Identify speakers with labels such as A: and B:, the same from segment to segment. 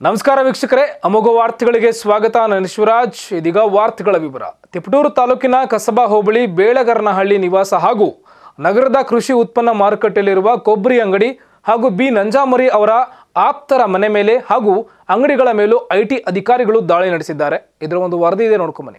A: ನಮಸ್ಕಾರ ವೀಕ್ಷಕರೇ ಅಮೋಘ ವಾರ್ತೆಗಳಿಗೆ ಸ್ವಾಗತ ನಾನು ಶಿವರಾಜ್ ಇದೀಗ ವಾರ್ತೆಗಳ ವಿವರ ತಿಪಟೂರು ತಾಲೂಕಿನ ಕಸಬಾ ಹೋಬಳಿ ಬೇಳಗರನಹಳ್ಳಿ ನಿವಾಸ ಹಾಗೂ ನಗರದ ಕೃಷಿ ಉತ್ಪನ್ನ ಮಾರುಕಟ್ಟೆಯಲ್ಲಿರುವ ಕೊಬ್ಬರಿ ಅಂಗಡಿ ಹಾಗೂ ಬಿ ನಂಜಾಮರಿ ಅವರ ಆಪ್ತರ ಮನೆ ಮೇಲೆ ಹಾಗೂ ಅಂಗಡಿಗಳ ಮೇಲೂ ಐಟಿ ಅಧಿಕಾರಿಗಳು ದಾಳಿ ನಡೆಸಿದ್ದಾರೆ ಇದರ ಒಂದು ವರದಿ ಇದೆ ನೋಡ್ಕೊಂಬನ್ನಿ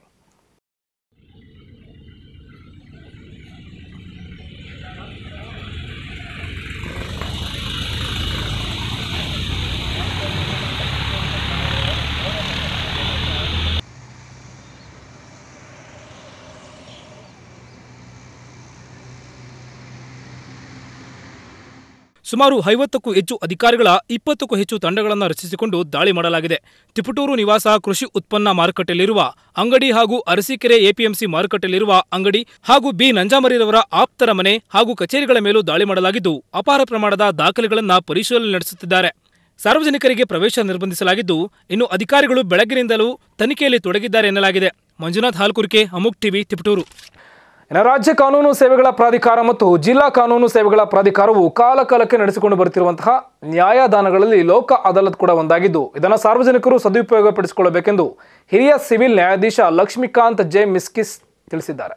B: ಸುಮಾರು ಐವತ್ತಕ್ಕೂ ಹೆಚ್ಚು ಅಧಿಕಾರಿಗಳ ಇಪ್ಪತ್ತಕ್ಕೂ ಹೆಚ್ಚು ತಂಡಗಳನ್ನು ರಚಿಸಿಕೊಂಡು ದಾಳಿ ಮಾಡಲಾಗಿದೆ ತಿಪಟೂರು ನಿವಾಸ ಕೃಷಿ ಉತ್ಪನ್ನ ಮಾರುಕಟ್ಟೆಯಲ್ಲಿರುವ ಅಂಗಡಿ ಹಾಗೂ ಅರಸೀಕೆರೆ ಎಪಿಎಂಸಿ ಮಾರುಕಟ್ಟೆಯಲ್ಲಿರುವ ಅಂಗಡಿ ಹಾಗೂ ಬಿ ನಂಜಾಮರಿರವರ ಆಪ್ತರ ಮನೆ ಹಾಗೂ ಕಚೇರಿಗಳ ಮೇಲೂ ದಾಳಿ ಮಾಡಲಾಗಿದ್ದು ಅಪಾರ ಪ್ರಮಾಣದ ದಾಖಲೆಗಳನ್ನು ಪರಿಶೀಲನೆ ನಡೆಸುತ್ತಿದ್ದಾರೆ ಸಾರ್ವಜನಿಕರಿಗೆ ಪ್ರವೇಶ ನಿರ್ಬಂಧಿಸಲಾಗಿದ್ದು ಇನ್ನು ಅಧಿಕಾರಿಗಳು ಬೆಳಗ್ಗಿನಿಂದಲೂ ತನಿಖೆಯಲ್ಲಿ ತೊಡಗಿದ್ದಾರೆ ಎನ್ನಲಾಗಿದೆ ಮಂಜುನಾಥ್ ಹಾಲ್ಕುರ್ಕೆ ಅಮುಕ್ ಟಿವಿ ತಿಪಟೂರು
A: ಇನ್ನು ರಾಜ್ಯ ಕಾನೂನು ಸೇವೆಗಳ ಪ್ರಾಧಿಕಾರ ಮತ್ತು ಜಿಲ್ಲಾ ಕಾನೂನು ಸೇವೆಗಳ ಪ್ರಾಧಿಕಾರವು ಕಾಲಕಾಲಕ್ಕೆ ನಡೆಸಿಕೊಂಡು ಬರುತ್ತಿರುವಂತಹ ನ್ಯಾಯದಾನಗಳಲ್ಲಿ ಲೋಕ ಅದಾಲತ್ ಕೂಡ ಒಂದಾಗಿದ್ದು ಇದನ್ನು ಸಾರ್ವಜನಿಕರು ಸದುಪಯೋಗಪಡಿಸಿಕೊಳ್ಳಬೇಕೆಂದು ಹಿರಿಯ ಸಿವಿಲ್ ನ್ಯಾಯಾಧೀಶ ಲಕ್ಷ್ಮೀಕಾಂತ್ ಜೆ ಮಿಸ್ಕಿಸ್ ತಿಳಿಸಿದ್ದಾರೆ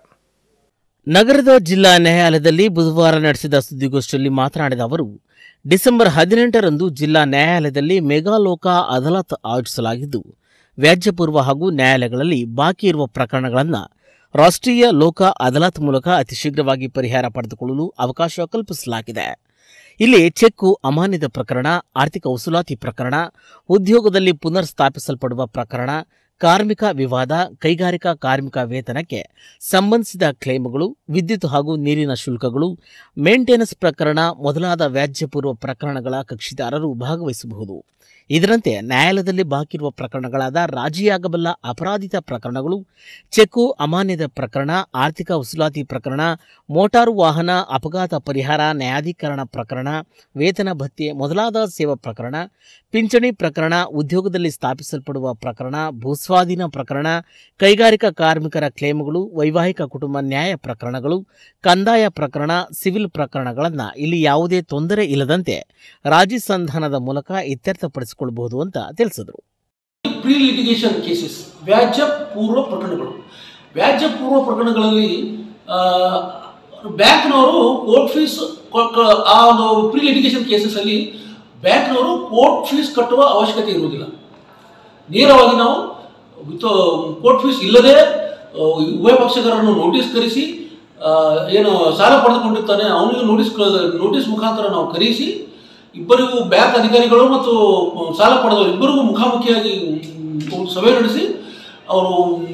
C: ನಗರದ ಜಿಲ್ಲಾ ನ್ಯಾಯಾಲಯದಲ್ಲಿ ಬುಧವಾರ ನಡೆಸಿದ ಸುದ್ದಿಗೋಷ್ಠಿಯಲ್ಲಿ ಮಾತನಾಡಿದ ಅವರು ಡಿಸೆಂಬರ್ ಹದಿನೆಂಟರಂದು ಜಿಲ್ಲಾ ನ್ಯಾಯಾಲಯದಲ್ಲಿ ಮೆಗಾಲೋಕ ಅದಾಲತ್ ಆಯೋಜಿಸಲಾಗಿದ್ದು ವ್ಯಾಜ್ಯಪೂರ್ವ ಹಾಗೂ ನ್ಯಾಯಾಲಯಗಳಲ್ಲಿ ಬಾಕಿ ಇರುವ ಪ್ರಕರಣಗಳನ್ನು ರಾಷ್ಟ್ರೀಯ ಲೋಕ ಅದಾಲತ್ ಮೂಲಕ ಅತಿ ಶೀಘ್ರವಾಗಿ ಪರಿಹಾರ ಪಡೆದುಕೊಳ್ಳಲು ಅವಕಾಶ ಕಲ್ಪಿಸಲಾಗಿದೆ ಇಲ್ಲಿ ಚೆಕ್ಕು ಅಮಾನ್ಯದ ಪ್ರಕರಣ ಆರ್ಥಿಕ ವಸೂಲಾತಿ ಪ್ರಕರಣ ಉದ್ಯೋಗದಲ್ಲಿ ಪುನರ್ ಸ್ಥಾಪಿಸಲ್ಪಡುವ ಪ್ರಕರಣ ಕಾರ್ಮಿಕ ವಿವಾದ ಕೈಗಾರಿಕಾ ಕಾರ್ಮಿಕ ವೇತನಕ್ಕೆ ಸಂಬಂಧಿಸಿದ ಕ್ಲೇಮ್ಗಳು ವಿದ್ಯುತ್ ಹಾಗೂ ನೀರಿನ ಶುಲ್ಕಗಳು ಮೇಂಟೆನೆನ್ಸ್ ಪ್ರಕರಣ ಮೊದಲಾದ ವ್ಯಾಜ್ಯಪೂರ್ವ ಪ್ರಕರಣಗಳ ಕಕ್ಷಿದಾರರು ಭಾಗವಹಿಸಬಹುದು ಇದರಂತೆ ನ್ಯಾಯಾಲಯದಲ್ಲಿ ಬಾಕಿ ಇರುವ ಪ್ರಕರಣಗಳಾದ ರಾಜಿಯಾಗಬಲ್ಲ ಅಪರಾಧಿತ ಪ್ರಕರಣಗಳು ಚೆಕ್ಕು ಅಮಾನ್ಯದ ಪ್ರಕರಣ ಆರ್ಥಿಕ ವಸೂಲಾತಿ ಪ್ರಕರಣ ಮೋಟಾರು ವಾಹನ ಅಪಘಾತ ಪರಿಹಾರ ನ್ಯಾಯಾಧೀಕರಣ ಪ್ರಕರಣ ವೇತನ ಭತ್ಯೆ ಮೊದಲಾದ ಸೇವಾ ಪ್ರಕರಣ ಪಿಂಚಣಿ ಪ್ರಕರಣ ಉದ್ಯೋಗದಲ್ಲಿ ಸ್ಥಾಪಿಸಲ್ಪಡುವ ಪ್ರಕರಣ ಭೂಸ್ವಾಧೀನ ಪ್ರಕರಣ ಕೈಗಾರಿಕಾ ಕಾರ್ಮಿಕರ ಕ್ಲೇಮ್ಗಳು ವೈವಾಹಿಕ ಕುಟುಂಬ ನ್ಯಾಯ ಪ್ರಕರಣಗಳು ಕಂದಾಯ ಪ್ರಕರಣ ಸಿವಿಲ್ ಪ್ರಕರಣಗಳನ್ನು ಇಲ್ಲಿ ಯಾವುದೇ ತೊಂದರೆ ಇಲ್ಲದಂತೆ ರಾಜಿ ಸಂಧಾನದ ಮೂಲಕ ಇತ್ಯರ್ಥಪಡಿಸಿಕೊಳ್ಳಬಹುದು ಅಂತ ತಿಳಿಸಿದರು
D: ಪ್ರೀ ಲಿಟಿಗೇಷನ್ ಕೇಸಸ್ ವ್ಯಾಜ್ಯ ಪೂರ್ವ ಪ್ರಕರಣಗಳು ವ್ಯಾಜ್ಯ ಪೂರ್ವ ಪ್ರಕರಣಗಳಲ್ಲಿ ಆ, ಬ್ಯಾಂಕ್ನವರು ಕೋರ್ಟ್ ಫೀಸ್ ಕೊ- ಕ- ಆ ಒಂದು ಪ್ರೀ ಲಿಟಿಗೇಷನ್ ಕೇಸಸಲ್ಲಿ ಬ್ಯಾಂಕ್ನವರು ಕೋರ್ಟ್ ಫೀಸ್ ಕಟ್ಟುವ ಅವಶ್ಯಕತೆ ಇರುವುದಿಲ್ಲ ನೇರವಾಗಿ ನಾವು ವಿತ್ ಕೋರ್ಟ್ ಫೀಸ್ ಇಲ್ಲದೆ ಆ, ಉಭಯ ಪಕ್ಷಗಾರರನ್ನು ನೋಟಿಸ್ ಕರೆಸಿ ಆ, ಏನು ಸಾಲ ಪಡೆದುಕೊಂಡಿರ್ತಾನೆ ಅವನಿಗೆ ನೋಟಿಸ್ ಕ- ನೋಟಿಸ್ ಮುಖಾಂತರ ನಾವು ಕರೆಸಿ ಇಬ್ಬರಿಗೂ ಬ್ಯಾಂಕ್ ಅಧಿಕಾರಿಗಳು ಮತ್ತು ಸಾಲ ಪಡೆದವರು ಇಬ್ಬರಿಗೂ ಮುಖಾಮುಖಿಯಾಗಿ ಒಂದು ಸಭೆ ನಡೆಸಿ ಅವರು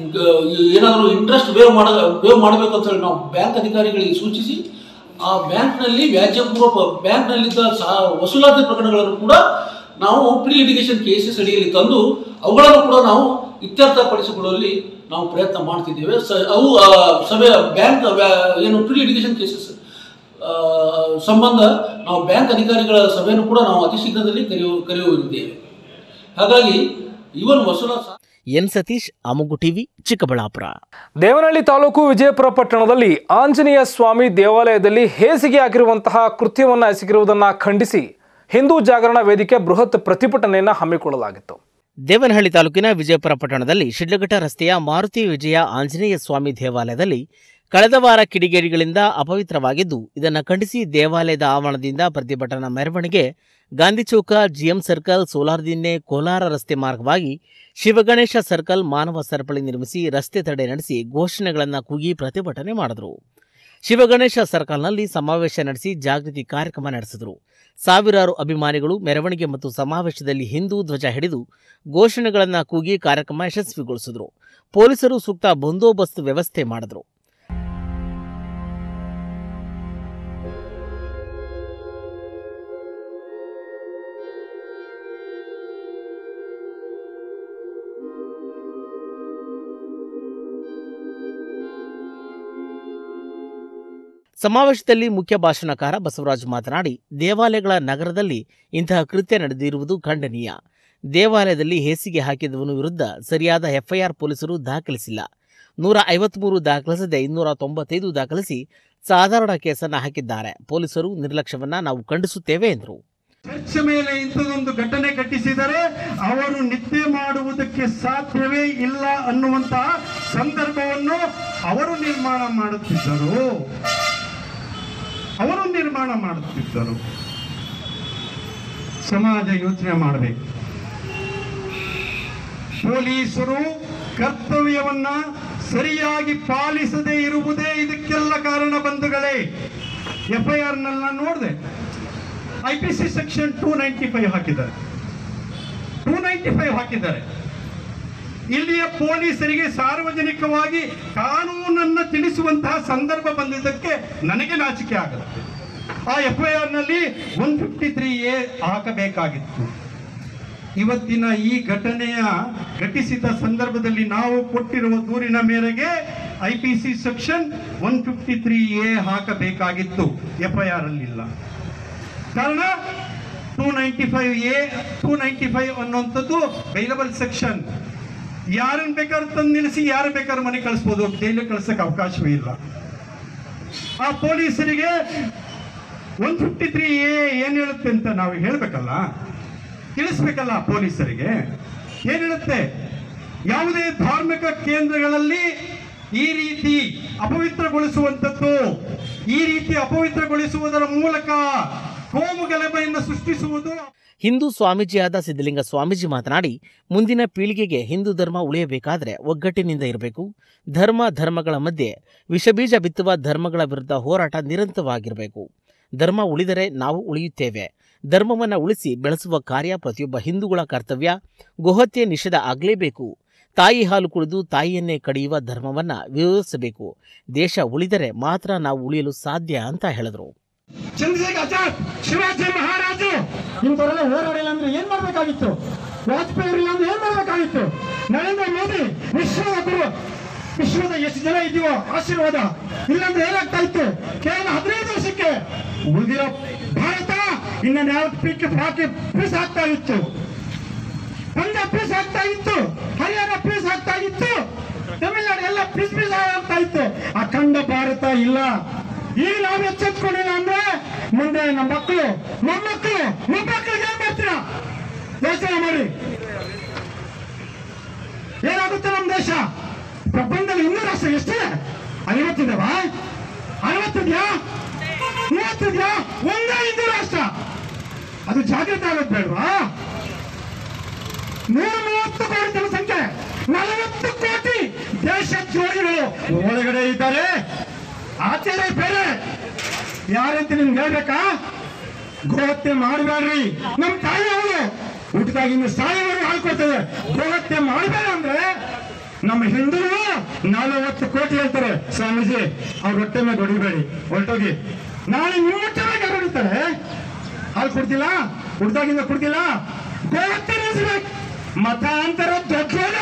D: ಏನಾದರೂ ಇಂಟ್ರೆಸ್ಟ್ ವೇವ್ ಮಾಡ ವೇವ್ ಮಾಡಬೇಕು ಅಂತ ಹೇಳಿ ನಾವು ಬ್ಯಾಂಕ್ ಅಧಿಕಾರಿಗಳಿಗೆ ಸೂಚಿಸಿ ಆ ಬ್ಯಾಂಕ್ನಲ್ಲಿ ವ್ಯಾಜ್ಯಪೂರ್ವ ಬ್ಯಾಂಕ್ನಲ್ಲಿದ್ದ ಸಹ ವಸೂಲಾತಿ ಪ್ರಕರಣಗಳನ್ನು ಕೂಡ ನಾವು ಪ್ರೀ ಲಿಟಿಗೇಷನ್ ಕೇಸಸ್ ಅಡಿಯಲ್ಲಿ ತಂದು ಅವುಗಳನ್ನು ಕೂಡ ನಾವು ಇತ್ಯರ್ಥಪಡಿಸಿಕೊಳ್ಳುವಲ್ಲಿ ನಾವು ಪ್ರಯತ್ನ ಮಾಡ್ತಿದ್ದೇವೆ ಸ ಅವು ಆ, ಸಭೆ ಬ್ಯಾಂಕ್ ವ್ಯಾ- ಏನು ಪ್ರೀ ಲಿಟಿಗೇಷನ್ ಕೇಸಸ್ ಸಂಬಂಧ ನಾವು ಬ್ಯಾಂಕ್ ಅಧಿಕಾರಿಗಳ ಸಭೆಯನ್ನು ಕೂಡ ನಾವು ಅತಿ ಶೀಘ್ರದಲ್ಲಿ ಕರೆಯು ಕರೆಯುತ್ತಿದ್ದೇವೆ ಹಾಗಾಗಿ ಇವನ್ ವಸೂಲಾ ಸಾ-
C: ಎನ್ ಸತೀಶ್ ಅಮುಗು ಟಿವಿ ಚಿಕ್ಕಬಳ್ಳಾಪುರ
A: ದೇವನಹಳ್ಳಿ ತಾಲೂಕು ವಿಜಯಪುರ ಪಟ್ಟಣದಲ್ಲಿ ಆಂಜನೇಯ ಸ್ವಾಮಿ ದೇವಾಲಯದಲ್ಲಿ ಹೇಸಿಗೆ ಆಗಿರುವಂತಹ ಕೃತ್ಯವನ್ನು ಎಸಗಿರುವುದನ್ನು ಖಂಡಿಸಿ ಹಿಂದೂ ಜಾಗರಣ ವೇದಿಕೆ ಬೃಹತ್ ಪ್ರತಿಭಟನೆಯನ್ನು ಹಮ್ಮಿಕೊಳ್ಳಲಾಗಿತ್ತು
C: ದೇವನಹಳ್ಳಿ ತಾಲೂಕಿನ ವಿಜಯಪುರ ಪಟ್ಟಣದಲ್ಲಿ ಶಿಡ್ಲಘಟ್ಟ ರಸ್ತೆಯ ಮಾರುತಿ ವಿಜಯ ಆಂಜನೇಯ ಸ್ವಾಮಿ ದೇವಾಲಯದಲ್ಲಿ ಕಳೆದ ವಾರ ಕಿಡಿಗೇಡಿಗಳಿಂದ ಅಪವಿತ್ರವಾಗಿದ್ದು ಇದನ್ನು ಖಂಡಿಸಿ ದೇವಾಲಯದ ಆವರಣದಿಂದ ಪ್ರತಿಭಟನಾ ಮೆರವಣಿಗೆ ಗಾಂಧಿ ಚೌಕ ಜಿಎಂ ಸರ್ಕಲ್ ಸೋಲಾರ್ದಿನ್ನೆ ಕೋಲಾರ ರಸ್ತೆ ಮಾರ್ಗವಾಗಿ ಶಿವಗಣೇಶ ಸರ್ಕಲ್ ಮಾನವ ಸರಪಳಿ ನಿರ್ಮಿಸಿ ರಸ್ತೆ ತಡೆ ನಡೆಸಿ ಘೋಷಣೆಗಳನ್ನು ಕೂಗಿ ಪ್ರತಿಭಟನೆ ಮಾಡಿದರು ಶಿವಗಣೇಶ ಸರ್ಕಲ್ನಲ್ಲಿ ಸಮಾವೇಶ ನಡೆಸಿ ಜಾಗೃತಿ ಕಾರ್ಯಕ್ರಮ ನಡೆಸಿದರು ಸಾವಿರಾರು ಅಭಿಮಾನಿಗಳು ಮೆರವಣಿಗೆ ಮತ್ತು ಸಮಾವೇಶದಲ್ಲಿ ಹಿಂದೂ ಧ್ವಜ ಹಿಡಿದು ಘೋಷಣೆಗಳನ್ನು ಕೂಗಿ ಕಾರ್ಯಕ್ರಮ ಯಶಸ್ವಿಗೊಳಿಸಿದರು ಪೊಲೀಸರು ಸೂಕ್ತ ಬಂದೋಬಸ್ತ್ ವ್ಯವಸ್ಥೆ ಮಾಡಿದರು ಸಮಾವೇಶದಲ್ಲಿ ಮುಖ್ಯ ಭಾಷಣಕಾರ ಬಸವರಾಜ್ ಮಾತನಾಡಿ ದೇವಾಲಯಗಳ ನಗರದಲ್ಲಿ ಇಂತಹ ಕೃತ್ಯ ನಡೆದಿರುವುದು ಖಂಡನೀಯ ದೇವಾಲಯದಲ್ಲಿ ಹೇಸಿಗೆ ಹಾಕಿದವನ ವಿರುದ್ಧ ಸರಿಯಾದ ಎಫ್ಐಆರ್ ಪೊಲೀಸರು ದಾಖಲಿಸಿಲ್ಲ ನೂರ ಐವತ್ಮೂರು ದಾಖಲಿಸದೆ ಇನ್ನೂರ ತೊಂಬತ್ತೈದು ದಾಖಲಿಸಿ ಸಾಧಾರಣ ಕೇಸನ್ನು ಹಾಕಿದ್ದಾರೆ ಪೊಲೀಸರು ನಿರ್ಲಕ್ಷ್ಯವನ್ನ ನಾವು ಖಂಡಿಸುತ್ತೇವೆ ಎಂದರು
E: ಚರ್ಚ್ ಮೇಲೆ ಇಂಥದೊಂದು ಘಟನೆ ಘಟಿಸಿದರೆ ಅವರು ನಿದ್ದೆ ಮಾಡುವುದಕ್ಕೆ ಸಾಧ್ಯವೇ ಇಲ್ಲ ಅನ್ನುವಂತಹ ಸಂದರ್ಭವನ್ನು ಅವರು ನಿರ್ಮಾಣ ಮಾಡುತ್ತಿದ್ದರು ಅವರು ನಿರ್ಮಾಣ ಮಾಡುತ್ತಿದ್ದರು ಸಮಾಜ ಯೋಚನೆ ಮಾಡಬೇಕು ಪೊಲೀಸರು ಕರ್ತವ್ಯವನ್ನ ಸರಿಯಾಗಿ ಪಾಲಿಸದೇ ಇರುವುದೇ ಇದಕ್ಕೆಲ್ಲ ಕಾರಣ ಬಂಧುಗಳೇ ಎಫ್ ಐ ಆರ್ ನಲ್ಲಿ ನಾನು ನೋಡಿದೆ I P C section two ninety five ಹಾಕಿದ್ದಾರೆ ಟೂ ನೈಂಟಿ ಫೈವ್ ಹಾಕಿದ್ದಾರೆ ಇಲ್ಲಿಯ ಪೊಲೀಸರಿಗೆ ಸಾರ್ವಜನಿಕವಾಗಿ ಕಾನೂನನ್ನ ತಿಳಿಸುವಂತಹ ಸಂದರ್ಭ ಬಂದಿದ್ದಕ್ಕೆ ನನಗೆ ನಾಚಿಕೆ ಆಗುತ್ತೆ ಆ ಎಫ್ ಐ ಆರ್ ನಲ್ಲಿ ಒನ್ ಫಿಫ್ಟಿ ತ್ರೀ ಎ ಹಾಕಬೇಕಾಗಿತ್ತು ಇವತ್ತಿನ ಈ ಘಟನೆಯ ಘಟಿಸಿದ ಸಂದರ್ಭದಲ್ಲಿ ನಾವು ಕೊಟ್ಟಿರುವ ದೂರಿನ ಮೇರೆಗೆ I P C section one fifty three A ಹಾಕಬೇಕಾಗಿತ್ತು ಎಫ್ ಐ ಆರ್ ಅಲ್ಲಿ ಇಲ್ಲ ಕಾರಣ two ninety five A two ninety five ಅನ್ನುವಂಥದ್ದು ಬೈಲಬಲ್ ಸೆಕ್ಷನ್ ಯಾರನ್ನ ಬೇಕಾದ್ರೂ ತಂದು ನಿಲ್ಲಿಸಿ ಯಾರು ಬೇಕಾದ್ರೂ ಮನೆ ಕಳಿಸ್ಬೋದು ಜೈಲಿಗೆ ಕಳ್ಸಕ್ಕೆ ಅವಕಾಶವೇ ಇಲ್ಲ ಆ ಪೊಲೀಸರಿಗೆ ಒನ್ ಫಿಫ್ಟಿ ತ್ರೀ ಎ ಏನ್ ಹೇಳುತ್ತೆ ಅಂತ ನಾವು ಹೇಳ್ಬೇಕಲ್ಲ ತಿಳಿಸ್ಬೇಕಲ್ಲ ಪೊಲೀಸರಿಗೆ ಏನ್ ಹೇಳುತ್ತೆ ಯಾವುದೇ ಧಾರ್ಮಿಕ ಕೇಂದ್ರಗಳಲ್ಲಿ ಈ ರೀತಿ ಅಪವಿತ್ರಗೊಳಿಸುವಂಥದ್ದು ಈ ರೀತಿ ಅಪವಿತ್ರಗೊಳಿಸುವುದರ ಮೂಲಕ ಕೋಮು ಗಲಭೆಯನ್ನು ಸೃಷ್ಟಿಸುವುದು
C: ಹಿಂದೂ ಸ್ವಾಮೀಜಿಯಾದ ಸಿದ್ಧಲಿಂಗ ಸ್ವಾಮೀಜಿ ಮಾತನಾಡಿ ಮುಂದಿನ ಪೀಳಿಗೆಗೆ ಹಿಂದೂ ಧರ್ಮ ಉಳಿಯಬೇಕಾದರೆ ಒಗ್ಗಟ್ಟಿನಿಂದ ಇರಬೇಕು ಧರ್ಮ ಧರ್ಮಗಳ ಮಧ್ಯೆ ವಿಷಬೀಜ ಬಿತ್ತುವ ಧರ್ಮಗಳ ವಿರುದ್ಧ ಹೋರಾಟ ನಿರಂತರವಾಗಿರಬೇಕು ಧರ್ಮ ಉಳಿದರೆ ನಾವು ಉಳಿಯುತ್ತೇವೆ ಧರ್ಮವನ್ನು ಉಳಿಸಿ ಬೆಳೆಸುವ ಕಾರ್ಯ ಪ್ರತಿಯೊಬ್ಬ ಹಿಂದೂಗಳ ಕರ್ತವ್ಯ ಗೋಹತ್ಯೆ ನಿಷೇಧ ಆಗಲೇಬೇಕು ತಾಯಿ ಹಾಲು ಕುಡಿದು ತಾಯಿಯನ್ನೇ ಕಡಿಯುವ ಧರ್ಮವನ್ನು ವಿರೋಧಿಸಬೇಕು ದೇಶ ಉಳಿದರೆ ಮಾತ್ರ ನಾವು ಉಳಿಯಲು ಸಾಧ್ಯ ಅಂತ ಹೇಳಿದರು
E: ಚಂದ್ರಶೇಖರ್ ಆಚಾರ್ ಶಿವಾಜಿ ಮಹಾರಾಜು ಇಂಥವರೆಲ್ಲ ಹೋರಾಡಿಲ್ಲ ಅಂದ್ರೆ ಏನ್ ಮಾಡ್ಬೇಕಾಗಿತ್ತು ವಾಜಪೇಯಿ ಅವರಿಲ್ಲ ಅಂದ್ರೆ ಏನ್ ಮಾಡ್ಬೇಕಾಗಿತ್ತು ನರೇಂದ್ರ ಮೋದಿ ವಿಶ್ವದ ಗುರು ವಿಶ್ವದ ಎಷ್ಟು ಜನ ಇದೀವೋ ಆಶೀರ್ವಾದ ಇಲ್ಲಾಂದ್ರೆ ಏನಾಗ್ತಾ ಇತ್ತು ಕೇವಲ ಹದಿನೈದು ವರ್ಷಕ್ಕೆ ಉಳಿದಿರೋ ಭಾರತ ಇನ್ನ ಯಾವ ಪೀಕ್ ಹಾಕಿ ಪೀಸ್ ಆಗ್ತಾ ಇತ್ತು ಪಂಜಾಬ್ ಪೀಸ್ ಆಗ್ತಾ ಇತ್ತು ಹರಿಯಾಣ ಪೀಸ್ ಆಗ್ತಾ ಇತ್ತು ತಮಿಳುನಾಡು ಎಲ್ಲ ಪೀಸ್ ಪೀಸ್ ಆಗ್ತಾ ಇತ್ತು ಅಖಂಡ ಭಾರತ ಇಲ್ಲ ಈಗ ನಾವು ಎಚ್ಚೆತ್ಕೊಂಡಿಲ್ಲ ಅಂದ್ರೆ ಮುಂದೆ ನಮ್ಮ ಮಕ್ಕಳು ಮೊಮ್ಮಕ್ಕಳು ಮೊಮ್ಮಕ್ಕಳಿಗೆ ಏನ್ ಮಾಡ್ತೀರಾ ಯೋಚನೆ ಮಾಡಿ ಏನಾಗುತ್ತೆ ನಮ್ಮ ದೇಶ ಪ್ರಪಂಚದಲ್ಲಿ ಇನ್ನೂ ರಾಷ್ಟ್ರ ಎಷ್ಟಿದೆ ಐವತ್ತಿದವಾ ಐವತ್ತಿದ್ಯಾ ಮೂವತ್ತಿದ್ಯಾ ಒಂದೇ ಹಿಂದೂ ರಾಷ್ಟ್ರ ಅದು ಜಾಗೃತಿ ಆಗೋದು ಬೇಡವಾ ನೂರ ಮೂವತ್ತು ಕೋಟಿ ಜನಸಂಖ್ಯೆ ನಲವತ್ತು ಕೋಟಿ ದೇಶದ್ರೋಹಿಗಳು ಒಳಗಡೆ ಇದ್ದಾರೆ ಆಚರಣೆ ಬೇರೆ ಯಾರಂತ ನಿಮ್ಗೆ ಹೇಳ್ಬೇಕಾ ಗೋಹತ್ಯೆ ಮಾಡಬೇಡ್ರಿ ನಮ್ ತಾಯಿ ಅವರು ಊಟದಾಗಿಂದ ಸಾಯವರೆಗೂ ಹಾಕೊಡ್ತದೆ ಗೋಹತ್ಯೆ ಮಾಡಬೇಡ ಅಂದ್ರೆ ನಮ್ಮ ಹಿಂದೂರು ನಲವತ್ತು ಕೋಟಿ ಹೇಳ್ತಾರೆ ಸ್ವಾಮೀಜಿ ಅವ್ರ ಹೊಟ್ಟೆ ಮೇಲೆ ಹೊಡಿಬೇಡಿ ಹೊರಟೋಗಿ ನಾಳೆ ನಿಮ್ಮ ಹೊಟ್ಟೆ ಮೇಲೆ ಯಾರು ಹೊಡಿತಾರೆ ಹಾಲು ಕೊಡ್ತಿಲ್ಲ ಹುಡ್ದಾಗಿಂದ ಕೊಡ್ತಿಲ್ಲ ಗೋಹತ್ಯೆ ನಿಲ್ಲಿಸ್ಬೇಕು ಮತಾಂತರ ದೊಡ್ಡ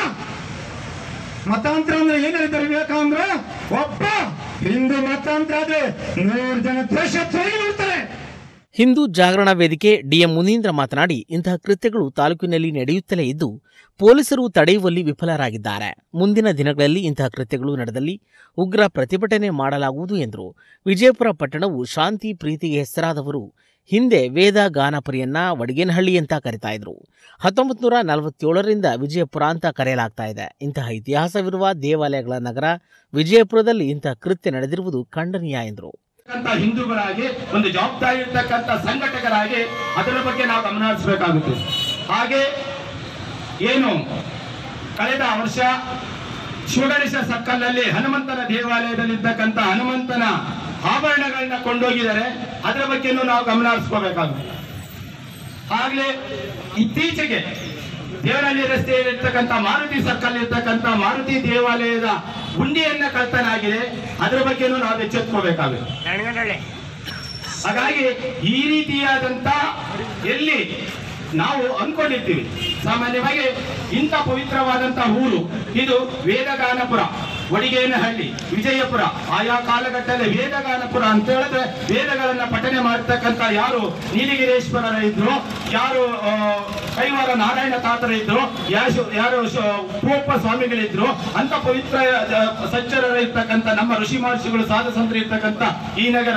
E: ಮತಾಂತರ ಅಂದ್ರೆ ಏನ್ ಹೇಳ್ತಾರೆ ವಿವೇಕಾನಂದ್ರ ಒಬ್ಬ ಹಿಂದೂ ಮತಾಂತರ ಆದ್ರೆ ನೂರು ಜನ ದೇಶ ಇರ್ತಾರೆ
C: ಹಿಂದೂ ಜಾಗರಣ ವೇದಿಕೆ ಡಿಎಂ ಮುನೀಂದ್ರ ಮಾತನಾಡಿ ಇಂತಹ ಕೃತ್ಯಗಳು ತಾಲೂಕಿನಲ್ಲಿ ನಡೆಯುತ್ತಲೇ ಇದ್ದು ಪೊಲೀಸರು ತಡೆಯುವಲ್ಲಿ ವಿಫಲರಾಗಿದ್ದಾರೆ ಮುಂದಿನ ದಿನಗಳಲ್ಲಿ ಇಂತಹ ಕೃತ್ಯಗಳು ನಡೆದಲ್ಲಿ ಉಗ್ರ ಪ್ರತಿಭಟನೆ ಮಾಡಲಾಗುವುದು ಎಂದರು ವಿಜಯಪುರ ಪಟ್ಟಣವು ಶಾಂತಿ ಪ್ರೀತಿಗೆ ಹೆಸರಾದವರು ಹಿಂದೆ ವೇದ ಗಾನಪುರಿಯನ್ನ ವಡಗೇನಹಳ್ಳಿ ಅಂತ ಕರಿತಾ ಇದ್ರು ಹತ್ತೊಂಬತ್ತು ನೂರ ನಲವತ್ತೇಳರಿಂದ ವಿಜಯಪುರ ಅಂತ ಕರೆಯಲಾಗ್ತಾ ಇದೆ ಇಂತಹ ಇತಿಹಾಸವಿರುವ ದೇವಾಲಯಗಳ ನಗರ ವಿಜಯಪುರದಲ್ಲಿ ಇಂತಹ ಕೃತ್ಯ ನಡೆದಿರುವುದು ಖಂಡನೀಯ ಎಂದರು
F: ಇರ್ತಕ್ಕಂಥ ಹಿಂದೂಗಳಾಗಿ ಒಂದು ಜವಾಬ್ದಾರಿ ಇರ್ತಕ್ಕಂಥ ಸಂಘಟಕರಾಗಿ ಅದರ ಬಗ್ಗೆ ನಾವು ಗಮನ ಹರಿಸಬೇಕಾಗುತ್ತೆ ಹಾಗೆ ಏನು ಕಳೆದ ವರ್ಷ ಶಿವಗಣೇಶ ಸರ್ಕಲ್ನಲ್ಲಿ ಹನುಮಂತನ ದೇವಾಲಯದಲ್ಲಿ ಇರ್ತಕ್ಕಂಥ ಹನುಮಂತನ ಆಭರಣಗಳನ್ನ ಕೊಂಡೋಗಿದ್ದಾರೆ ಅದರ ಬಗ್ಗೆನೂ ನಾವು ಗಮನ ಹರಿಸ್ಕೋಬೇಕಾಗುತ್ತೆ ಆಗ್ಲೇ ಇತ್ತೀಚೆಗೆ ದೇವನಹಳ್ಳಿ ರಸ್ತೆಯಲ್ಲಿರ್ತಕ್ಕಂಥ ಮಾರುತಿ ಸರ್ಕಲ್ ಇರ್ತಕ್ಕಂಥ ಮಾರುತಿ ದೇವಾಲಯದ ಹುಂಡಿಯನ್ನ ಕಳ್ತನ ಆಗಿದೆ ಅದರ ಬಗ್ಗೆನೂ ನಾವು ಎಚ್ಚೆತ್ಕೋಬೇಕಾಗುತ್ತೆ ಹಾಗಾಗಿ ಈ ರೀತಿಯಾದಂತ ಎಲ್ಲಿ ನಾವು ಅನ್ಕೊಂಡಿರ್ತೀವಿ ಸಾಮಾನ್ಯವಾಗಿ ಇಂಥ ಪವಿತ್ರವಾದಂತ ಊರು ಇದು ವೇದಗಾನಪುರ ಒಡಿಗೇನಹಳ್ಳಿ ವಿಜಯಪುರ ಆಯಾ ಕಾಲಘಟ್ಟದಲ್ಲಿ ವೇದಗಾನಪುರ ಅಂತ ಹೇಳಿದ್ರೆ ವೇದಗಳನ್ನ ಪಠನೆ ಮಾಡತಕ್ಕಂತ ಯಾರು ನೀಲಗಿರೀಶ್ವರರ ಇದ್ರು ಯಾರು ಆ, ಕೈವಾರ ನಾರಾಯಣ ತಾತರ ಇದ್ರು ಯಾರು ಯಾರು ಶ- ಪೂಪ ಸ್ವಾಮಿಗಳಿದ್ರು ಅಂತ ಪವಿತ್ರ ಆ, ಸಜ್ಜನರ ಇರ್ತಕ್ಕಂಥ ನಮ್ಮ ಋಷಿ ಮಹರ್ಷಿಗಳು ಸಾಧು ಸಂತರು ಇರ್ತಕ್ಕಂಥ ಈ ನಗರ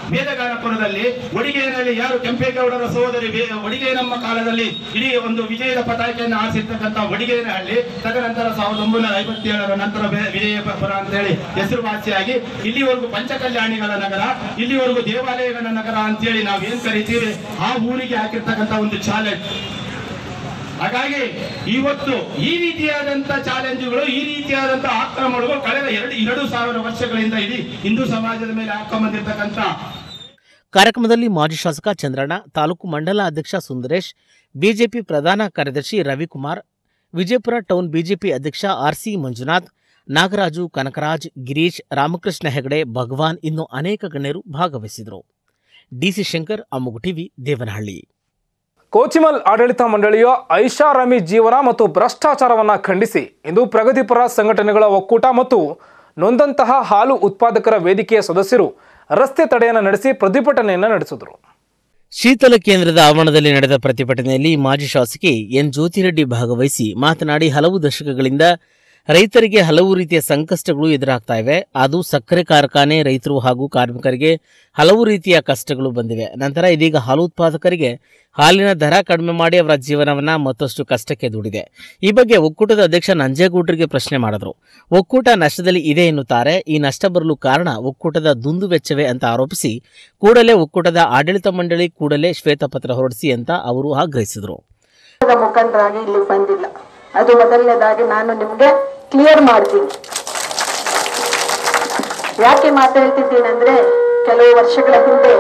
F: ವೇದಗಾನಪುರದಲ್ಲಿ ಒಡಿಗೆಯಲ್ಲಿ ಯಾರು ಕೆಂಪೇಗೌಡರ ಸಹೋದರಿ ವೇ- ಒಡಿಗೆಯನಮ್ಮ ಕಾಲದಲ್ಲಿ ಇಡೀ ಒಂದು ವಿಜಯದ ಪತಾಕೆಯನ್ನು ಆರಿಸಿರ್ತಕ್ಕಂಥ ಒಡಿಗೆಯನಹಳ್ಳಿ ತದನಂತರ ಸಾವಿರದ ಒಂಬೈನೂರ ಐವತ್ತೇಳರ ನಂತರ ವೇ- ವಿಜಯಪುರ ಅಂತೇಳಿ ಹೆಸರುವಾಸಿಯಾಗಿ ಇಲ್ಲಿವರೆಗೂ ಪಂಚಕಲ್ಯಾಣಿಗಳ ನಗರ ಇಲ್ಲಿವರೆಗೂ ದೇವಾಲಯಗಳ ನಗರ ಅಂತೇಳಿ ನಾವು ಏನ್ ಕರಿತೀವಿ ಆ ಊರಿಗೆ ಹಾಕಿರ್ತಕ್ಕಂಥ ಒಂದು ಚಾಲೆಂಜ್ ಹಾಗಾಗಿ ಇವತ್ತು ಈ ರೀತಿಯಾದಂತ ಚಾಲೆಂಜ್ಗಳು ಈ ರೀತಿಯಾದಂತ ಆಕ್ರಮಣಗಳು ಕಳೆದ ಎರಡು ಎರಡು ಸಾವಿರ ವರ್ಷಗಳಿಂದ ಇಡೀ ಹಿಂದೂ ಸಮಾಜದ ಮೇಲೆ ಹಾಕೊಂಡ್ಬಂದಿರ್ತಕ್ಕಂಥ
C: ಕಾರ್ಯಕ್ರಮದಲ್ಲಿ ಮಾಜಿ ಶಾಸಕ ಚಂದ್ರಣ್ಣ ತಾಲೂಕು ಮಂಡಲ ಅಧ್ಯಕ್ಷ ಸುಂದರೇಶ್ ಬಿಜೆಪಿ ಪ್ರಧಾನ ಕಾರ್ಯದರ್ಶಿ ರವಿಕುಮಾರ್ ವಿಜಯಪುರ ಟೌನ್ ಬಿಜೆಪಿ ಅಧ್ಯಕ್ಷ ಆರ್ಸಿ ಮಂಜುನಾಥ್ ನಾಗರಾಜು ಕನಕರಾಜ್ ಗಿರೀಶ್ ರಾಮಕೃಷ್ಣ ಹೆಗಡೆ ಭಗವಾನ್ ಇನ್ನು ಅನೇಕ ಗಣ್ಯರು ಭಾಗವಹಿಸಿದರು ಡಿಸಿ ಶಂಕರ್ ಅಮ್ಮುಗು ಟಿವಿ ದೇವನಹಳ್ಳಿ
A: ಕೋಚಿಮಲ್ ಆಡಳಿತ ಮಂಡಳಿಯ ಐಷಾರಾಮಿ ಜೀವನ ಮತ್ತು ಭ್ರಷ್ಟಾಚಾರವನ್ನು ಖಂಡಿಸಿ ಇಂದು ಪ್ರಗತಿಪರ ಸಂಘಟನೆಗಳ ಒಕ್ಕೂಟ ಮತ್ತು ನೊಂದಂತಹ ಹಾಲು ಉತ್ಪಾದಕರ ವೇದಿಕೆಯ ಸದಸ್ಯರು ರಸ್ತೆ ತಡೆಯನ್ನು ನಡೆಸಿ ಪ್ರತಿಭಟನೆಯನ್ನು ನಡೆಸಿದರು
C: ಶೀತಲ ಕೇಂದ್ರದ ಆವರಣದಲ್ಲಿ ನಡೆದ ಪ್ರತಿಭಟನೆಯಲ್ಲಿ ಮಾಜಿ ಶಾಸಕಿ ಎನ್ ಜ್ಯೋತಿರೆಡ್ಡಿ ಭಾಗವಹಿಸಿ ಮಾತನಾಡಿ ಹಲವು ದಶಕಗಳಿಂದ ರೈತರಿಗೆ ಹಲವು ರೀತಿಯ ಸಂಕಷ್ಟಗಳು ಎದುರಾಗ್ತಾ ಇವೆ ಅದು ಸಕ್ಕರೆ ಕಾರ್ಖಾನೆ ರೈತರು ಹಾಗೂ ಕಾರ್ಮಿಕರಿಗೆ ಹಲವು ರೀತಿಯ ಕಷ್ಟಗಳು ಬಂದಿವೆ ನಂತರ ಇದೀಗ ಹಾಲು ಉತ್ಪಾದಕರಿಗೆ ಹಾಲಿನ ದರ ಕಡಿಮೆ ಮಾಡಿ ಅವರ ಜೀವನವನ್ನ ಮತ್ತಷ್ಟು ಕಷ್ಟಕ್ಕೆ ದೂಡಿದೆ ಈ ಬಗ್ಗೆ ಒಕ್ಕೂಟದ ಅಧ್ಯಕ್ಷ ನಂಜೇಗೌಡರಿಗೆ ಪ್ರಶ್ನೆ ಮಾಡಿದ್ರು ಒಕ್ಕೂಟ ನಷ್ಟದಲ್ಲಿ ಇದೆ ಎನ್ನುತ್ತಾರೆ ಈ ನಷ್ಟ ಬರಲು ಕಾರಣ ಒಕ್ಕೂಟದ ದುಂದು ವೆಚ್ಚವೇ ಅಂತ ಆರೋಪಿಸಿ ಕೂಡಲೇ ಒಕ್ಕೂಟದ ಆಡಳಿತ ಮಂಡಳಿ ಕೂಡಲೇ ಶ್ವೇತಪತ್ರ ಹೊರಡಿಸಿ ಅಂತ ಅವರು ಆಗ್ರಹಿಸಿದರು
G: ಪಕ್ಷದ ಮುಖಂಡರಾಗಿ ಇಲ್ಲಿ ಬಂದಿಲ್ಲ ಅದು ಮೊದಲನೇದಾಗಿ ನಾನು ನಿಮ್ಗೆ ಕ್ಲಿಯರ್ ಮಾಡ್ತೀನಿ ಯಾಕೆ ಮಾತು ಹೇಳ್ತಿದ್ದೀನಿ ಅಂದ್ರೆ ಕೆಲವು ವರ್ಷಗಳ ಹಿಂದೆ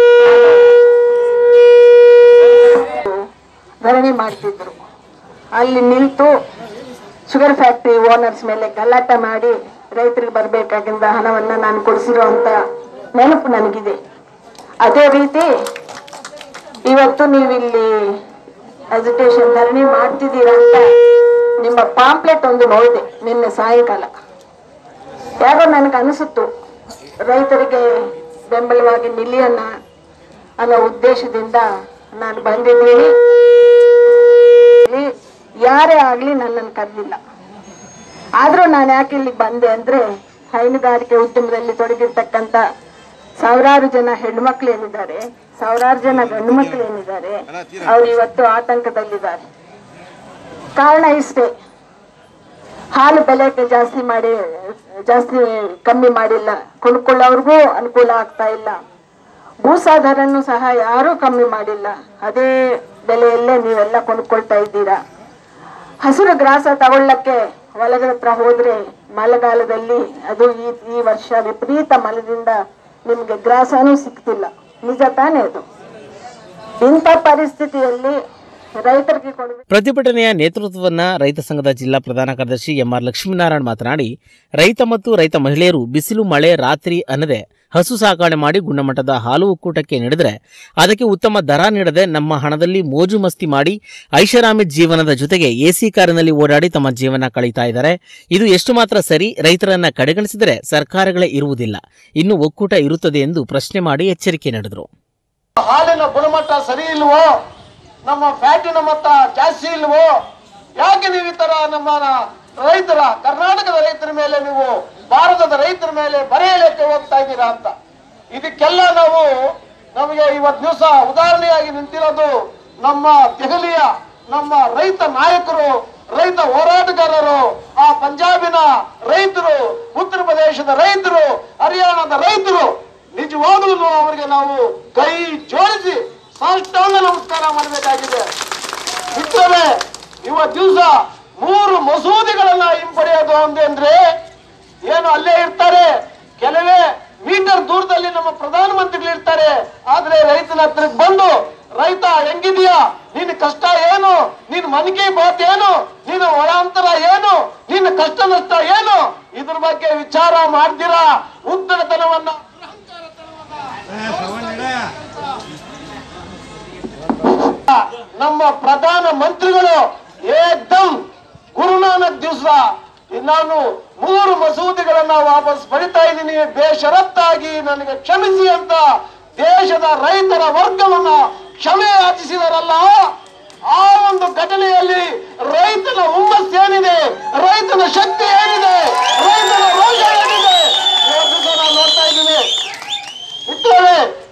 G: ಧರಣಿ ಮಾಡ್ತಿದ್ರು ಅಲ್ಲಿ ನಿಂತು ಶುಗರ್ ಫ್ಯಾಕ್ಟರಿ ಓನರ್ಸ್ ಮೇಲೆ ಗಲಾಟ ಮಾಡಿ ರೈತರಿಗೆ ಬರಬೇಕಾಗಿದ್ದ ಹಣವನ್ನ ನಾನು ಕೊಡಿಸಿರುವಂತ ನೆನಪು ನನಗಿದೆ ಅದೇ ರೀತಿ ಇವತ್ತು ನೀವಿಲ್ಲಿ ಅಜಿಟೇಷನ್ ಧರಣಿ ಮಾಡ್ತಿದ್ದೀರಾ ಅಂತ ನಿಮ್ಮ ಪಾಂಪ್ಲೆಟ್ ಒಂದು ನೋಡಿದೆ ನಿನ್ನೆ ಸಾಯಂಕಾಲ ಯಾರೋ ನನಗೆ ಅನಿಸುತ್ತು ರೈತರಿಗೆ ಬೆಂಬಲವಾಗಿ ನಿಲ್ಲಿಯನ್ನ ಅನ್ನೋ ಉದ್ದೇಶದಿಂದ ನಾನು ಬಂದಿದ್ದೀನಿ ಇಲ್ಲಿ ಯಾರೇ ಆಗ್ಲಿ ನನ್ನನ್ನು ಕರೆದಿಲ್ಲ ಆದ್ರೂ ನಾನು ಯಾಕೆ ಇಲ್ಲಿಗೆ ಬಂದೆ ಅಂದ್ರೆ ಹೈನುಗಾರಿಕೆ ಉದ್ಯಮದಲ್ಲಿ ತೊಡಗಿರ್ತಕ್ಕಂಥ ಸಾವಿರಾರು ಜನ ಹೆಣ್ಮಕ್ಳು ಏನಿದ್ದಾರೆ ಸಾವಿರಾರು ಜನ ಗಂಡು ಮಕ್ಳು ಏನಿದ್ದಾರೆ ಅವ್ರು ಇವತ್ತು ಆತಂಕದಲ್ಲಿದ್ದಾರೆ ಕಾರಣ ಇಷ್ಟೇ ಹಾಲು ಬೆಲೆ ಜಾಸ್ತಿ ಮಾಡಿ ಜಾಸ್ತಿ ಕಮ್ಮಿ ಮಾಡಿಲ್ಲ ಕೊಂಡ್ಕೊಳ್ಳೋರ್ಗೂ ಅನುಕೂಲ ಆಗ್ತಾ ಇಲ್ಲ ಭೂಸಾಧಾರನ್ನು ಸಹ ಯಾರೂ ಕಮ್ಮಿ ಮಾಡಿಲ್ಲ ಅದೇ ಬೆಲೆಯಲ್ಲೇ ನೀವೆಲ್ಲ ಕೊಂಡ್ಕೊಳ್ತಾ ಇದ್ದೀರಾ ಹಸಿರು ಗ್ರಾಸ ತಗೊಳ್ಳಕ್ಕೆ ಹೊಲಗಳ ಹತ್ರ ಹೋದ್ರೆ ಮಳೆಗಾಲದಲ್ಲಿ ಅದು ಈ ಈ ವರ್ಷ ವಿಪರೀತ ಮಳೆದಿಂದ ನಿಮ್ಗೆ ಗ್ರಾಸನೂ ಸಿಗ್ತಿಲ್ಲ ನಿಜ ತಾನೇ ಅದು ಇಂಥ ಪರಿಸ್ಥಿತಿಯಲ್ಲಿ ರೈತರಿಗೆ ಕೊಡಬೇಕು
C: ಪ್ರತಿಭಟನೆಯ ನೇತೃತ್ವವನ್ನ ರೈತ ಸಂಘದ ಜಿಲ್ಲಾ ಪ್ರಧಾನ ಕಾರ್ಯದರ್ಶಿ ಎಂಆರ್ ಲಕ್ಷ್ಮೀನಾರಾಯಣ್ ಮಾತನಾಡಿ ರೈತ ಮತ್ತು ರೈತ ಮಹಿಳೆಯರು ಬಿಸಿಲು ಮಳೆ ರಾತ್ರಿ ಅನ್ನದೆ ಹಸು ಸಾಕಣೆ ಮಾಡಿ ಗುಣಮಟ್ಟದ ಹಾಲು ಒಕ್ಕೂಟಕ್ಕೆ ನೀಡಿದರೆ ಅದಕ್ಕೆ ಉತ್ತಮ ದರ ನೀಡದೆ ನಮ್ಮ ಹಣದಲ್ಲಿ ಮೋಜು ಮಸ್ತಿ ಮಾಡಿ ಐಷಾರಾಮಿ ಜೀವನದ ಜೊತೆಗೆ ಎಸಿ ಕಾರಿನಲ್ಲಿ ಓಡಾಡಿ ತಮ್ಮ ಜೀವನ ಕಳೀತಾ ಇದ್ದಾರೆ ಇದು ಎಷ್ಟು ಮಾತ್ರ ಸರಿ ರೈತರನ್ನ ಕಡೆಗಣಿಸಿದರೆ ಸರ್ಕಾರಗಳೇ ಇರುವುದಿಲ್ಲ ಇನ್ನು ಒಕ್ಕೂಟ ಇರುತ್ತದೆ ಎಂದು ಪ್ರಶ್ನೆ ಮಾಡಿ ಎಚ್ಚರಿಕೆ ನೀಡಿದರು
H: ಹಾಲಿನ ಗುಣಮಟ್ಟ ಸರಿ ಇಲ್ವೋ ನಮ್ಮ ಫ್ಯಾಟಿನ ಮಟ್ಟ ಜಾಸ್ತಿ ಇಲ್ವೋ ಯಾಕೆ ನೀವು ಈ ತರ ನಮ್ಮ ರೈತರ ಕರ್ನಾಟಕದ ರೈತರ ಮೇಲೆ ನೀವು ಭಾರತದ ರೈತರ ಮೇಲೆ ಬರೆ ಎಳೆಯಕ್ಕೆ ಹೋಗ್ತಾ ಇದ್ದೀರಾ ಅಂತ ಇದಕ್ಕೆಲ್ಲ ನಾವು ನಮಗೆ ಇವತ್ತು ದಿವಸ ಉದಾಹರಣೆಯಾಗಿ ನಿಂತಿರೋದು ನಮ್ಮ ದೆಹಲಿಯ ನಮ್ಮ ರೈತ ನಾಯಕರು ರೈತ ಹೋರಾಟಗಾರರು ಆ ಪಂಜಾಬಿನ ರೈತರು ಉತ್ತರ ಪ್ರದೇಶದ ರೈತರು ಹರಿಯಾಣದ ರೈತರು ನಿಜವಾಗ್ಲೂ ಅವರಿಗೆ ನಾವು ಕೈ ಜೋಡಿಸಿ ಸಾಷ್ಟಾಂಗ ನಮಸ್ಕಾರ ಮಾಡಬೇಕಾಗಿದೆ ಮಿತ್ರರೇ ಇವತ್ತು ದಿವಸ ಮೂರು ಮಸೂದೆಗಳನ್ನ ಹಿಂಪಡೆಯೋದು ಅಂದ್ರೆ ಏನು ಅಲ್ಲೇ ಇರ್ತಾರೆ ಕೆಲವೇ ಮೀಟರ್ ದೂರದಲ್ಲಿ ನಮ್ಮ ಪ್ರಧಾನಮಂತ್ರಿಗಳು ಇರ್ತಾರೆ ಆದ್ರೆ ರೈತನ ಹತ್ರಕ್ಕೆ ಬಂದು ರೈತ ಹೆಂಗಿದೀಯಾ ನಿನ್ನ ಕಷ್ಟ ಏನು ನಿನ್ನ ಮನಿಗೆ ಬಾತ್ ಏನು ನಿನ್ನ ಒಳಾಂತರ ಏನು ನಿನ್ನ ಕಷ್ಟ ನಷ್ಟ ಏನು ಇದ್ರ ಬಗ್ಗೆ ವಿಚಾರ ಮಾಡ್ತೀರಾ ಉತ್ತರತನವನ್ನ ನಮ್ಮ ಪ್ರಧಾನ ಮಂತ್ರಿಗಳು ಏಕ್ದಮ್ ಗುರುನಾನಕ್ ದಿವಸ ನಾನು ಮೂರು ಮಸೂದೆಗಳನ್ನ ವಾಪಸ್ ಪಡಿತಾ ಇದ್ದೀನಿ ಬೇಷರತ್ತಾಗಿ ನನಗೆ ಕ್ಷಮಿಸಿ ಅಂತ ದೇಶದ ರೈತರ ವರ್ಗವನ್ನ ಕ್ಷಮೆ ಯಾಚಿಸಿದರಲ್ಲ ಆ ಒಂದು ಘಟನೆಯಲ್ಲಿ ರೈತನ ಹುಮ್ಮಸ್ ಏನಿದೆ ರೈತನ ಶಕ್ತಿ ಏನಿದೆ ರೈತನ ರೋಷ ಏನಿದೆ ಇವತ್ತು ಸಹ ನಾನು ನೋಡ್ತಾ ಇದ್ದೀನಿ ಮಿತ್ರರೇ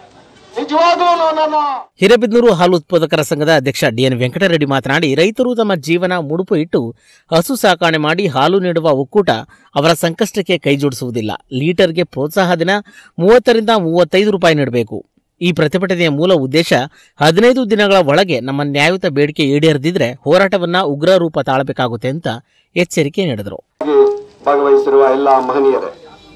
C: ಹಿರೇಬಿದ್ನೂರು ಹಾಲು ಉತ್ಪಾದಕರ ಸಂಘದ ಅಧ್ಯಕ್ಷ ಡಿಎನ್ ವೆಂಕಟರೆಡ್ಡಿ ಮಾತನಾಡಿ ರೈತರು ತಮ್ಮ ಜೀವನ ಮುಡುಪು ಇಟ್ಟು ಹಸು ಸಾಕಾಣೆ ಮಾಡಿ ಹಾಲು ನೀಡುವ ಒಕ್ಕೂಟ ಅವರ ಸಂಕಷ್ಟಕ್ಕೆ ಕೈಜೋಡಿಸುವುದಿಲ್ಲ ಲೀಟರ್ಗೆ ಪ್ರೋತ್ಸಾಹ ದಿನ ಮೂವತ್ತರಿಂದ ಮೂವತ್ತೈದು ರೂಪಾಯಿ ನೀಡಬೇಕು ಈ ಪ್ರತಿಭಟನೆಯ ಮೂಲ ಉದ್ದೇಶ ಹದಿನೈದು ದಿನಗಳ ಒಳಗೆ ನಮ್ಮ ನ್ಯಾಯಯುತ ಬೇಡಿಕೆ ಈಡೇರದಿದ್ರೆ ಹೋರಾಟವನ್ನ ಉಗ್ರ ರೂಪ ತಾಳಬೇಕಾಗುತ್ತೆ ಅಂತ ಎಚ್ಚರಿಕೆ ನೀಡಿದರು
I: ಭಾಗವಹಿಸಿರುವ ಎಲ್ಲ ಮಹನೀಯರೇ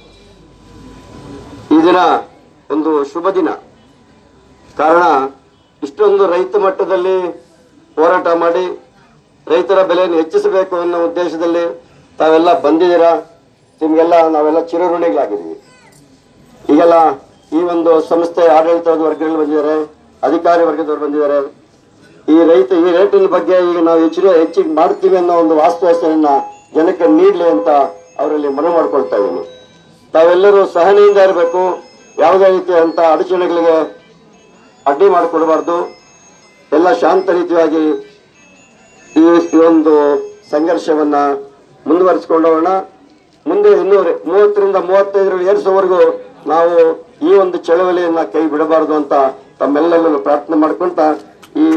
I: ಈ ದಿನ ಒಂದು ಶುಭ ದಿನ ಕಾರಣ ಇಷ್ಟೊಂದು ರೈತ ಮಟ್ಟದಲ್ಲಿ ಹೋರಾಟ ಮಾಡಿ ರೈತರ ಬೆಲೆಯನ್ನು ಹೆಚ್ಚಿಸಬೇಕು ಅನ್ನೋ ಉದ್ದೇಶದಲ್ಲಿ ತಾವೆಲ್ಲ ಬಂದಿದ್ದೀರಾ ನಿಮಗೆಲ್ಲ ನಾವೆಲ್ಲ ಚಿರಋಣಿಗಳಾಗಿದ್ದೀವಿ ಈಗೆಲ್ಲ ಈ ಒಂದು ಸಂಸ್ಥೆ ಆಡಳಿತದ ವರ್ಗಗಳು ಬಂದಿದ್ದಾರೆ ಅಧಿಕಾರಿ ವರ್ಗದವರು ಬಂದಿದ್ದಾರೆ ಈ ರೈತ ಈ ರೇಟಿನ ಬಗ್ಗೆ ಈಗ ನಾವು ಹೆಚ್ಚಿನ ಹೆಚ್ಚಿಗೆ ಮಾಡ್ತೀವಿ ಅನ್ನೋ ಒಂದು ವಾಸ್ತವಾಸನೆಯನ್ನ ಜನಕ್ಕೆ ನೀಡಲಿ ಅಂತ ಅವರಲ್ಲಿ ಮನವಿ ಮಾಡ್ಕೊಳ್ತಾ ಇದ್ದೀನಿ ತಾವೆಲ್ಲರೂ ಸಹನೆಯಿಂದ ಇರಬೇಕು ಯಾವುದೇ ರೀತಿಯಾದಂಥ ಅಡಚಣೆಗಳಿಗೆ ಅಡ್ಡಿ ಮಾಡಿಕೊಡಬಾರ್ದು ಎಲ್ಲ ಶಾಂತ ರೀತಿಯಾಗಿ ಈ ಈ ಒಂದು ಸಂಘರ್ಷವನ್ನ ಮುಂದುವರಿಸಿಕೊಂಡು ಹೋಗೋಣ ಮುಂದೆ ಇನ್ನೂ ಮೂವತ್ತರಿಂದ ಮೂವತ್ತೈದರಲ್ಲಿ ಏರಿಸುವವರೆಗೂ ನಾವು ಈ ಒಂದು ಚಳವಳಿಯನ್ನ ಕೈ ಬಿಡಬಾರದು ಅಂತ ತಮ್ಮೆಲ್ಲರಲ್ಲೂ ಪ್ರಾರ್ಥನೆ ಮಾಡ್ಕೊಂತ ಈ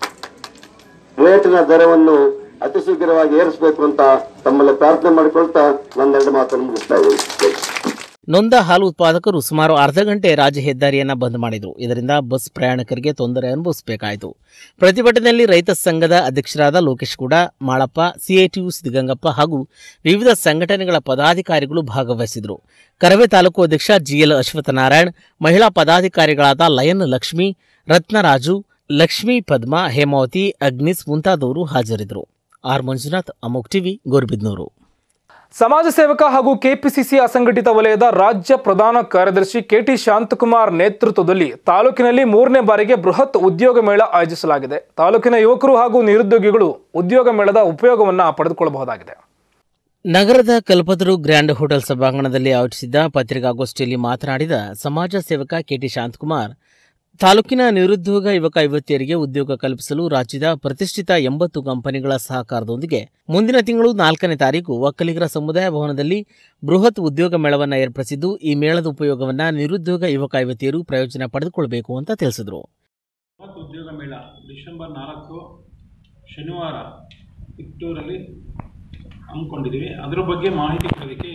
I: ರೇಟಿನ ದರವನ್ನು ಅತಿ ಶೀಘ್ರವಾಗಿ ಏರಿಸಬೇಕು ಅಂತ ತಮ್ಮಲ್ಲಿ ಪ್ರಾರ್ಥನೆ ಮಾಡಿಕೊಳ್ತಾ ನನ್ನೆರಡು ಮಾತನ್ನು ಮುಗಿಸ್ತಾ ಇದ್ದೀನಿ
C: ನೊಂದ ಹಾಲು ಉತ್ಪಾದಕರು ಸುಮಾರು ಅರ್ಧ ಗಂಟೆ ರಾಜ್ಯ ಹೆದ್ದಾರಿಯನ್ನ ಬಂದ್ ಮಾಡಿದರು ಇದರಿಂದ ಬಸ್ ಪ್ರಯಾಣಿಕರಿಗೆ ತೊಂದರೆ ಅನುಭವಿಸಬೇಕಾಯಿತು ಪ್ರತಿಭಟನೆಯಲ್ಲಿ ರೈತ ಸಂಘದ ಅಧ್ಯಕ್ಷರಾದ ಲೋಕೇಶ್ ಕೂಡ ಮಾಳಪ್ಪ ಸಿಐಟಿಯು ಸಿದ್ದಗಂಗಪ್ಪ ಹಾಗೂ ವಿವಿಧ ಸಂಘಟನೆಗಳ ಪದಾಧಿಕಾರಿಗಳು ಭಾಗವಹಿಸಿದರು ಕರವೇ ತಾಲೂಕು ಅಧ್ಯಕ್ಷ ಜಿಎಲ್ ಅಶ್ವತ್ಥನಾರಾಯಣ್ ಮಹಿಳಾ ಪದಾಧಿಕಾರಿಗಳಾದ ಲಯನ್ ಲಕ್ಷ್ಮಿ ರತ್ನರಾಜು ಲಕ್ಷ್ಮೀ ಪದ್ಮ ಹೇಮಾವತಿ ಅಗ್ನಿಸ್ ಮುಂತಾದವರು ಹಾಜರಿದ್ದರು ಆರ್ ಮಂಜುನಾಥ್ ಅಮೋಕ್ ಟಿವಿ ಗೋರ್ಬಿದ್ನೂರು
A: ಸಮಾಜ ಸೇವಕ ಹಾಗೂ ಕೆಪಿಸಿಸಿ ಅಸಂಘಟಿತ ವಲಯದ ರಾಜ್ಯ ಪ್ರಧಾನ ಕಾರ್ಯದರ್ಶಿ ಕೆಟಿ ಶಾಂತಕುಮಾರ್ ನೇತೃತ್ವದಲ್ಲಿ ತಾಲೂಕಿನಲ್ಲಿ ಮೂರನೇ ಬಾರಿಗೆ ಬೃಹತ್ ಉದ್ಯೋಗ ಮೇಳ ಆಯೋಜಿಸಲಾಗಿದೆ ತಾಲೂಕಿನ ಯುವಕರು ಹಾಗೂ ನಿರುದ್ಯೋಗಿಗಳು ಉದ್ಯೋಗ ಮೇಳದ ಉಪಯೋಗವನ್ನು ಪಡೆದುಕೊಳ್ಳಬಹುದಾಗಿದೆ
C: ನಗರದ ಕಲ್ಪತರು ಗ್ರ್ಯಾಂಡ್ ಹೋಟೆಲ್ ಸಭಾಂಗಣದಲ್ಲಿ ಆಯೋಜಿಸಿದ್ದ ಪತ್ರಿಕಾಗೋಷ್ಠಿಯಲ್ಲಿ ಮಾತನಾಡಿದ ಸಮಾಜ ಸೇವಕ ಕೆಟಿ ಶಾಂತಕುಮಾರ್ ತಾಲೂಕಿನ ನಿರುದ್ಯೋಗ ಯುವಕ ಯುವತಿಯರಿಗೆ ಉದ್ಯೋಗ ಕಲ್ಪಿಸಲು ರಾಜ್ಯದ ಪ್ರತಿಷ್ಠಿತ ಎಂಬತ್ತು ಕಂಪನಿಗಳ ಸಹಕಾರದೊಂದಿಗೆ ಮುಂದಿನ ತಿಂಗಳು ನಾಲ್ಕನೇ ತಾರೀಕು ಒಕ್ಕಲಿಗರ ಸಮುದಾಯ ಭವನದಲ್ಲಿ ಬೃಹತ್ ಉದ್ಯೋಗ ಮೇಳವನ್ನು ಏರ್ಪಡಿಸಿದ್ದು ಈ ಮೇಳದ ಉಪಯೋಗವನ್ನು ನಿರುದ್ಯೋಗ ಯುವಕ ಯುವತಿಯರು ಪ್ರಯೋಜನ ಪಡೆದುಕೊಳ್ಳಬೇಕು ಅಂತ ತಿಳಿಸಿದರು
J: ಬೃಹತ್ ಉದ್ಯೋಗ ಮೇಳ ಡಿಸೆಂಬರ್ ನಾಲ್ಕು ಶನಿವಾರ ಕಿತ್ತೂರಲ್ಲಿ ಹಮ್ಮಿಕೊಂಡಿದ್ದೀವಿ ಅದರ ಬಗ್ಗೆ ಮಾಹಿತಿ ಕೊಡೋದಕ್ಕೆ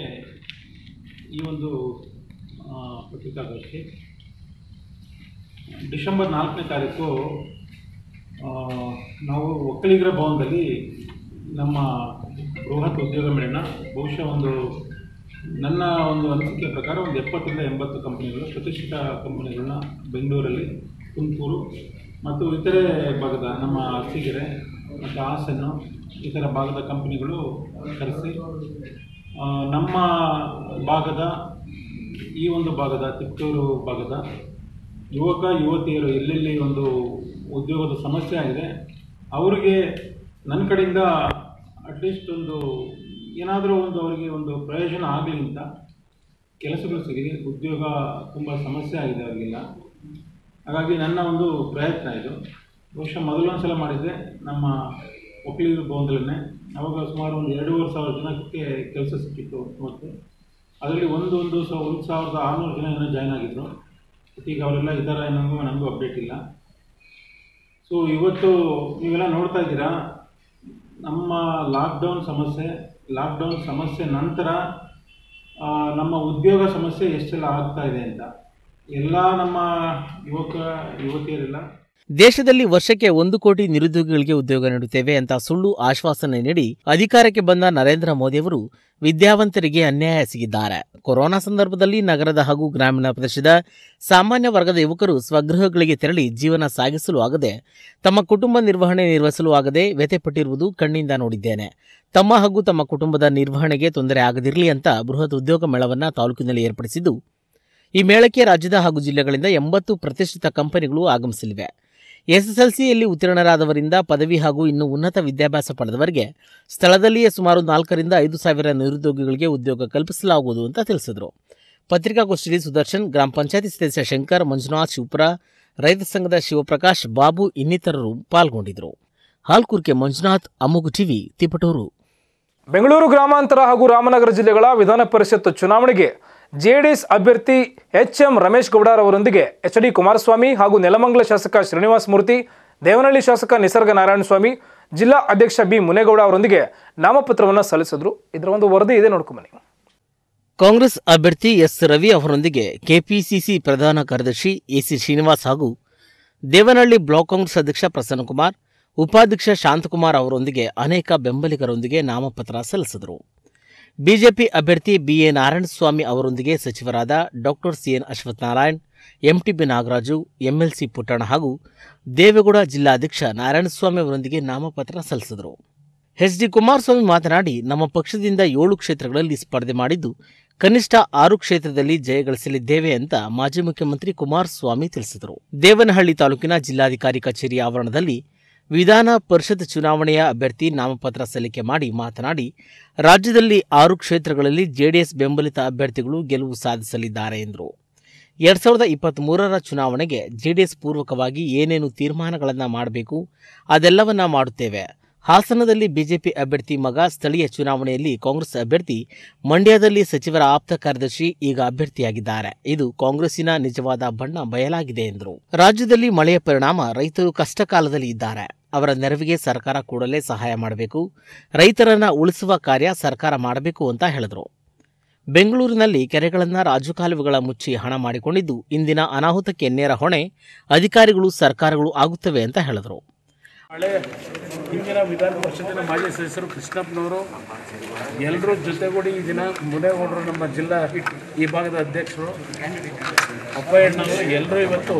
J: ಈ ಒಂದು ಆ, ಪತ್ರಿಕಾಗೋಷ್ಠಿ ಡಿಸೆಂಬರ್ ನಾಲ್ಕನೇ ತಾರೀಕು ಆ, ನಾವು ಒಕ್ಕಲಿಗರ ಭವನದಲ್ಲಿ ನಮ್ಮ ಬೃಹತ್ ಉದ್ಯೋಗ ಮೇಳನ ಬಹುಶಃ ಒಂದು ನನ್ನ ಒಂದು ಅನಿಸಿಕೆ ಪ್ರಕಾರ ಒಂದು ಎಪ್ಪತ್ತರಿಂದ ಎಂಬತ್ತು ಕಂಪನಿಗಳು ಪ್ರತಿಷ್ಠಿತ ಕಂಪನಿಗಳನ್ನ ಬೆಂಗಳೂರಲ್ಲಿ ತುಮಕೂರು ಮತ್ತು ಇತರೆ ಭಾಗದ ನಮ್ಮ ಅರಸೀಕೆರೆ ಮತ್ತು ಹಾಸನ್ನು ಇತರ ಭಾಗದ ಕಂಪನಿಗಳು ಕರೆಸಿ ಆ, ನಮ್ಮ ಭಾಗದ ಈ ಒಂದು ಭಾಗದ ತಿಪ್ಟೂರು ಭಾಗದ ಯುವಕ ಯುವತಿಯರು ಎಲ್ಲೆಲ್ಲಿ ಒಂದು ಉದ್ಯೋಗದ ಸಮಸ್ಯೆ ಆಗಿದೆ ಅವರಿಗೆ ನನ್ನ ಕಡೆಯಿಂದ ಅಟ್ಲೀಸ್ಟ್ ಒಂದು ಏನಾದರೂ ಒಂದು ಅವರಿಗೆ ಒಂದು ಪ್ರಯೋಜನ ಆಗಲಿ ಅಂತ ಕೆಲಸಗಳು ಸಿಗಲಿ ಉದ್ಯೋಗ ತುಂಬ ಸಮಸ್ಯೆ ಆಗಿದೆ ಅವರಿಗೆಲ್ಲ ಹಾಗಾಗಿ ನನ್ನ ಒಂದು ಪ್ರಯತ್ನ ಇದು ಬಹುಶಃ ಮೊದಲೊಂದು ಸಲ ಮಾಡಿದ್ದೆ ನಮ್ಮ ಒಕ್ಕಲಿಗರ ಭವನದಲ್ಲೇ ಅವಾಗ ಸುಮಾರು ಒಂದು ಎರಡೂವರೆ ಸಾವಿರ ಜನಕ್ಕೆ ಕೆಲಸ ಸಿಕ್ಕಿತ್ತು ಮತ್ತು ಅದರಲ್ಲಿ ಒಂದು ಒಂದು ಸ ಒಂದು ಸಾವಿರದ ಆರುನೂರು ಜನ ಏನೋ ಜಾಯ್ನ್ ಆಗಿದ್ರು ಬಟ್ ಈಗ ಅವರೆಲ್ಲ ಇದ್ದಾರೆ ನನಗೂ ನನಗೂ ಅಪ್ಡೇಟ್ ಇಲ್ಲ ಸೊ ಇವತ್ತು ನೀವೆಲ್ಲ ನೋಡ್ತಾ ಇದ್ದೀರಾ ನಮ್ಮ ಲಾಕ್ಡೌನ್ ಸಮಸ್ಯೆ ಲಾಕ್ಡೌನ್ ಸಮಸ್ಯೆ ನಂತರ ಆ, ನಮ್ಮ ಉದ್ಯೋಗ ಸಮಸ್ಯೆ ಎಷ್ಟೆಲ್ಲ ಆಗ್ತಾ ಇದೆ ಅಂತ ಎಲ್ಲ ನಮ್ಮ ಯುವಕ ಯುವತಿಯರೆಲ್ಲ
C: ದೇಶದಲ್ಲಿ ವರ್ಷಕ್ಕೆ ಒಂದು ಕೋಟಿ ನಿರುದ್ಯೋಗಿಗಳಿಗೆ ಉದ್ಯೋಗ ನೀಡುತ್ತೇವೆ ಅಂತ ಸುಳ್ಳು ಆಶ್ವಾಸನೆ ನೀಡಿ ಅಧಿಕಾರಕ್ಕೆ ಬಂದ ನರೇಂದ್ರ ಮೋದಿಯವರು ವಿದ್ಯಾವಂತರಿಗೆ ಅನ್ಯಾಯ ಎಸಗಿದ್ದಾರೆ ಕೊರೋನಾ ಸಂದರ್ಭದಲ್ಲಿ ನಗರದ ಹಾಗೂ ಗ್ರಾಮೀಣ ಪ್ರದೇಶದ ಸಾಮಾನ್ಯ ವರ್ಗದ ಯುವಕರು ಸ್ವಗೃಹಗಳಿಗೆ ತೆರಳಿ ಜೀವನ ಸಾಗಿಸಲು ಆಗದೆ ತಮ್ಮ ಕುಟುಂಬ ನಿರ್ವಹಣೆ ನಿರ್ವಹಿಸಲು ಆಗದೆ ವ್ಯಥೆಪಟ್ಟಿರುವುದು ಕಣ್ಣಿಂದ ನೋಡಿದ್ದೇನೆ ತಮ್ಮ ಹಾಗೂ ತಮ್ಮ ಕುಟುಂಬದ ನಿರ್ವಹಣೆಗೆ ತೊಂದರೆ ಆಗದಿರಲಿ ಅಂತ ಬೃಹತ್ ಉದ್ಯೋಗ ಮೇಳವನ್ನು ತಾಲೂಕಿನಲ್ಲಿ ಏರ್ಪಡಿಸಿದ್ದು ಈ ಮೇಳಕ್ಕೆ ರಾಜ್ಯದ ಹಾಗೂ ಜಿಲ್ಲೆಗಳಿಂದ ಎಂಬತ್ತು ಪ್ರತಿಷ್ಠಿತ ಕಂಪನಿಗಳು ಆಗಮಿಸಲಿವೆ ಎಸ್ಎಸ್ಎಲ್ಸಿಯಲ್ಲಿ ಉತ್ತೀರ್ಣರಾದವರಿಂದ ಪದವಿ ಹಾಗೂ ಇನ್ನು ಉನ್ನತ ವಿದ್ಯಾಭ್ಯಾಸ ಪಡೆದವರಿಗೆ ಸ್ಥಳದಲ್ಲಿಯೇ ಸುಮಾರು ನಾಲ್ಕರಿಂದ ಐದು ಸಾವಿರ ನಿರುದ್ಯೋಗಿಗಳಿಗೆ ಉದ್ಯೋಗ ಕಲ್ಪಿಸಲಾಗುವುದು ಅಂತ ತಿಳಿಸಿದರು ಪತ್ರಿಕಾಗೋಷ್ಠಿಯಲ್ಲಿ ಸುದರ್ಶನ್ ಗ್ರಾಮ ಪಂಚಾಯತಿ ಸದಸ್ಯ ಶಂಕರ್ ಮಂಜುನಾಥ್ ಶಿವಪುರ ರೈತ ಸಂಘದ ಶಿವಪ್ರಕಾಶ್ ಬಾಬು ಇನ್ನಿತರರು ಪಾಲ್ಗೊಂಡಿದ್ದರು ಹಾಲ್ಕುರ್ಕೆ ಮಂಜುನಾಥ್ ಅಮುಗು ಟಿವಿ ತಿಪಟೂರು
A: ಬೆಂಗಳೂರು ಗ್ರಾಮಾಂತರ ಹಾಗೂ ರಾಮನಗರ ಜಿಲ್ಲೆಗಳ ವಿಧಾನ ಪರಿಷತ್ ಚುನಾವಣೆಗೆ ಜೆಡಿಎಸ್ ಅಭ್ಯರ್ಥಿ ಎಚ್ ಎಂ ರಮೇಶ್ ಗೌಡರ್ ಅವರೊಂದಿಗೆ ಎಚ್ ಡಿ ಕುಮಾರಸ್ವಾಮಿ ಹಾಗೂ ನೆಲಮಂಗಲ ಶಾಸಕ ಶ್ರೀನಿವಾಸ ಮೂರ್ತಿ ದೇವನಹಳ್ಳಿ ಶಾಸಕ ನಿಸರ್ಗ ನಾರಾಯಣಸ್ವಾಮಿ ಜಿಲ್ಲಾ ಅಧ್ಯಕ್ಷ ಬಿ ಮುನೇಗೌಡ ಅವರೊಂದಿಗೆ ನಾಮಪತ್ರವನ್ನು ಸಲ್ಲಿಸಿದ್ರು ಇದರ ಒಂದು ವರದಿ ಇದೆ ನೋಡ್ಕೊಂಬನ್ನಿ
C: ಕಾಂಗ್ರೆಸ್ ಅಭ್ಯರ್ಥಿ ಎಸ್ ರವಿ ಅವರೊಂದಿಗೆ ಕೆಪಿಸಿಸಿ ಪ್ರಧಾನ ಕಾರ್ಯದರ್ಶಿ ಎಸಿ ಶ್ರೀನಿವಾಸ್ ಹಾಗೂ ದೇವನಹಳ್ಳಿ ಬ್ಲಾಕ್ ಕಾಂಗ್ರೆಸ್ ಅಧ್ಯಕ್ಷ ಪ್ರಸನ್ನಕುಮಾರ್ ಉಪಾಧ್ಯಕ್ಷ ಶಾಂತಕುಮಾರ್ ಅವರೊಂದಿಗೆ ಅನೇಕ ಬೆಂಬಲಿಗರೊಂದಿಗೆ ನಾಮಪತ್ರ ಸಲ್ಲಿಸಿದರು ಬಿಜೆಪಿ ಅಭ್ಯರ್ಥಿ ಬಿಎ ನಾರಾಯಣಸ್ವಾಮಿ ಅವರೊಂದಿಗೆ ಸಚಿವರಾದ doctor C N Ashwathnarayan M T B Nagaraju MLC Puttanna ಹಾಗೂ ದೇವೇಗೌಡ ಜಿಲ್ಲಾಧ್ಯಕ್ಷ ನಾರಾಯಣಸ್ವಾಮಿ ಅವರೊಂದಿಗೆ ನಾಮಪತ್ರ ಸಲ್ಲಿಸಿದರು ಎಚ್ ಡಿ ಕುಮಾರಸ್ವಾಮಿ ಮಾತನಾಡಿ ನಮ್ಮ ಪಕ್ಷದಿಂದ ಏಳು ಕ್ಷೇತ್ರಗಳಲ್ಲಿ ಸ್ಪರ್ಧೆ ಮಾಡಿದ್ದು ಕನಿಷ್ಠ ಆರು ಕ್ಷೇತ್ರದಲ್ಲಿ ಜಯ ಗಳಿಸಲಿದ್ದೇವೆ ಅಂತ ಮಾಜಿ ಮುಖ್ಯಮಂತ್ರಿ ಕುಮಾರಸ್ವಾಮಿ ತಿಳಿಸಿದರು ದೇವನಹಳ್ಳಿ ತಾಲೂಕಿನ ಜಿಲ್ಲಾಧಿಕಾರಿ ಕಚೇರಿ ಆವರಣದಲ್ಲಿ ವಿಧಾನ ಪರಿಷತ್ ಚುನಾವಣೆಯ ಅಭ್ಯರ್ಥಿ ನಾಮಪತ್ರ ಸಲ್ಲಿಕೆ ಮಾಡಿ ಮಾತನಾಡಿ ರಾಜ್ಯದಲ್ಲಿ ಆರು ಕ್ಷೇತ್ರಗಳಲ್ಲಿ ಜೆಡಿಎಸ್ ಬೆಂಬಲಿತ ಅಭ್ಯರ್ಥಿಗಳು ಗೆಲುವು ಸಾಧಿಸಲಿದ್ದಾರೆ ಎಂದರು ಎರಡ್ ಸಾವಿರದ ಇಪ್ಪತ್ತ್ ಮೂರರ ಚುನಾವಣೆಗೆ ಜೆಡಿಎಸ್ ಪೂರ್ವಕವಾಗಿ ಏನೇನು ತೀರ್ಮಾನಗಳನ್ನು ಮಾಡಬೇಕು ಅದೆಲ್ಲವನ್ನ ಮಾಡುತ್ತೇವೆ ಹಾಸನದಲ್ಲಿ ಬಿಜೆಪಿ ಅಭ್ಯರ್ಥಿ ಮಗ ಸ್ಥಳೀಯ ಚುನಾವಣೆಯಲ್ಲಿ ಕಾಂಗ್ರೆಸ್ ಅಭ್ಯರ್ಥಿ ಮಂಡ್ಯದಲ್ಲಿ ಸಚಿವರ ಆಪ್ತ ಕಾರ್ಯದರ್ಶಿ ಈಗ ಅಭ್ಯರ್ಥಿಯಾಗಿದ್ದಾರೆ ಇದು ಕಾಂಗ್ರೆಸ್ಸಿನ ನಿಜವಾದ ಬಣ್ಣ ಬಯಲಾಗಿದೆ ಎಂದರು ರಾಜ್ಯದಲ್ಲಿ ಮಳೆಯ ಪರಿಣಾಮ ರೈತರು ಕಷ್ಟ ಕಾಲದಲ್ಲಿ ಇದ್ದಾರೆ ಅವರ ನೆರವಿಗೆ ಸರ್ಕಾರ ಕೂಡಲೇ ಸಹಾಯ ಮಾಡಬೇಕು ರೈತರನ್ನ ಉಳಿಸುವ ಕಾರ್ಯ ಸರ್ಕಾರ ಮಾಡಬೇಕು ಅಂತ ಹೇಳಿದರು ಬೆಂಗಳೂರಿನಲ್ಲಿ ಕೆರೆಗಳನ್ನು ರಾಜಕಾಲುವೆಗಳ ಮುಚ್ಚಿ ಹಣ ಮಾಡಿಕೊಂಡಿದ್ದು ಇಂದಿನ ಅನಾಹುತಕ್ಕೆ ನೇರ ಹೊಣೆ ಅಧಿಕಾರಿಗಳು ಸರ್ಕಾರಗಳು ಆಗುತ್ತವೆ ಅಂತ ಹೇಳಿದರು
K: ಹಳೆ ಹಿಂದಿನ ವಿಧಾನ ಪರಿಷತ್ತಿನ ಮಾಜಿ ಸದಸ್ಯರು ಕೃಷ್ಣಪ್ಪನವರು ಎಲ್ಲರೂ ಜೊತೆಗೂಡಿ ಈ ದಿನ ಮುನೇಗೌಡರು ನಮ್ಮ ಜಿಲ್ಲಾ ಈ ಭಾಗದ ಅಧ್ಯಕ್ಷರು ಅಪ್ಪಯ್ಯಣ್ಣವರು ಎಲ್ಲರೂ ಇವತ್ತು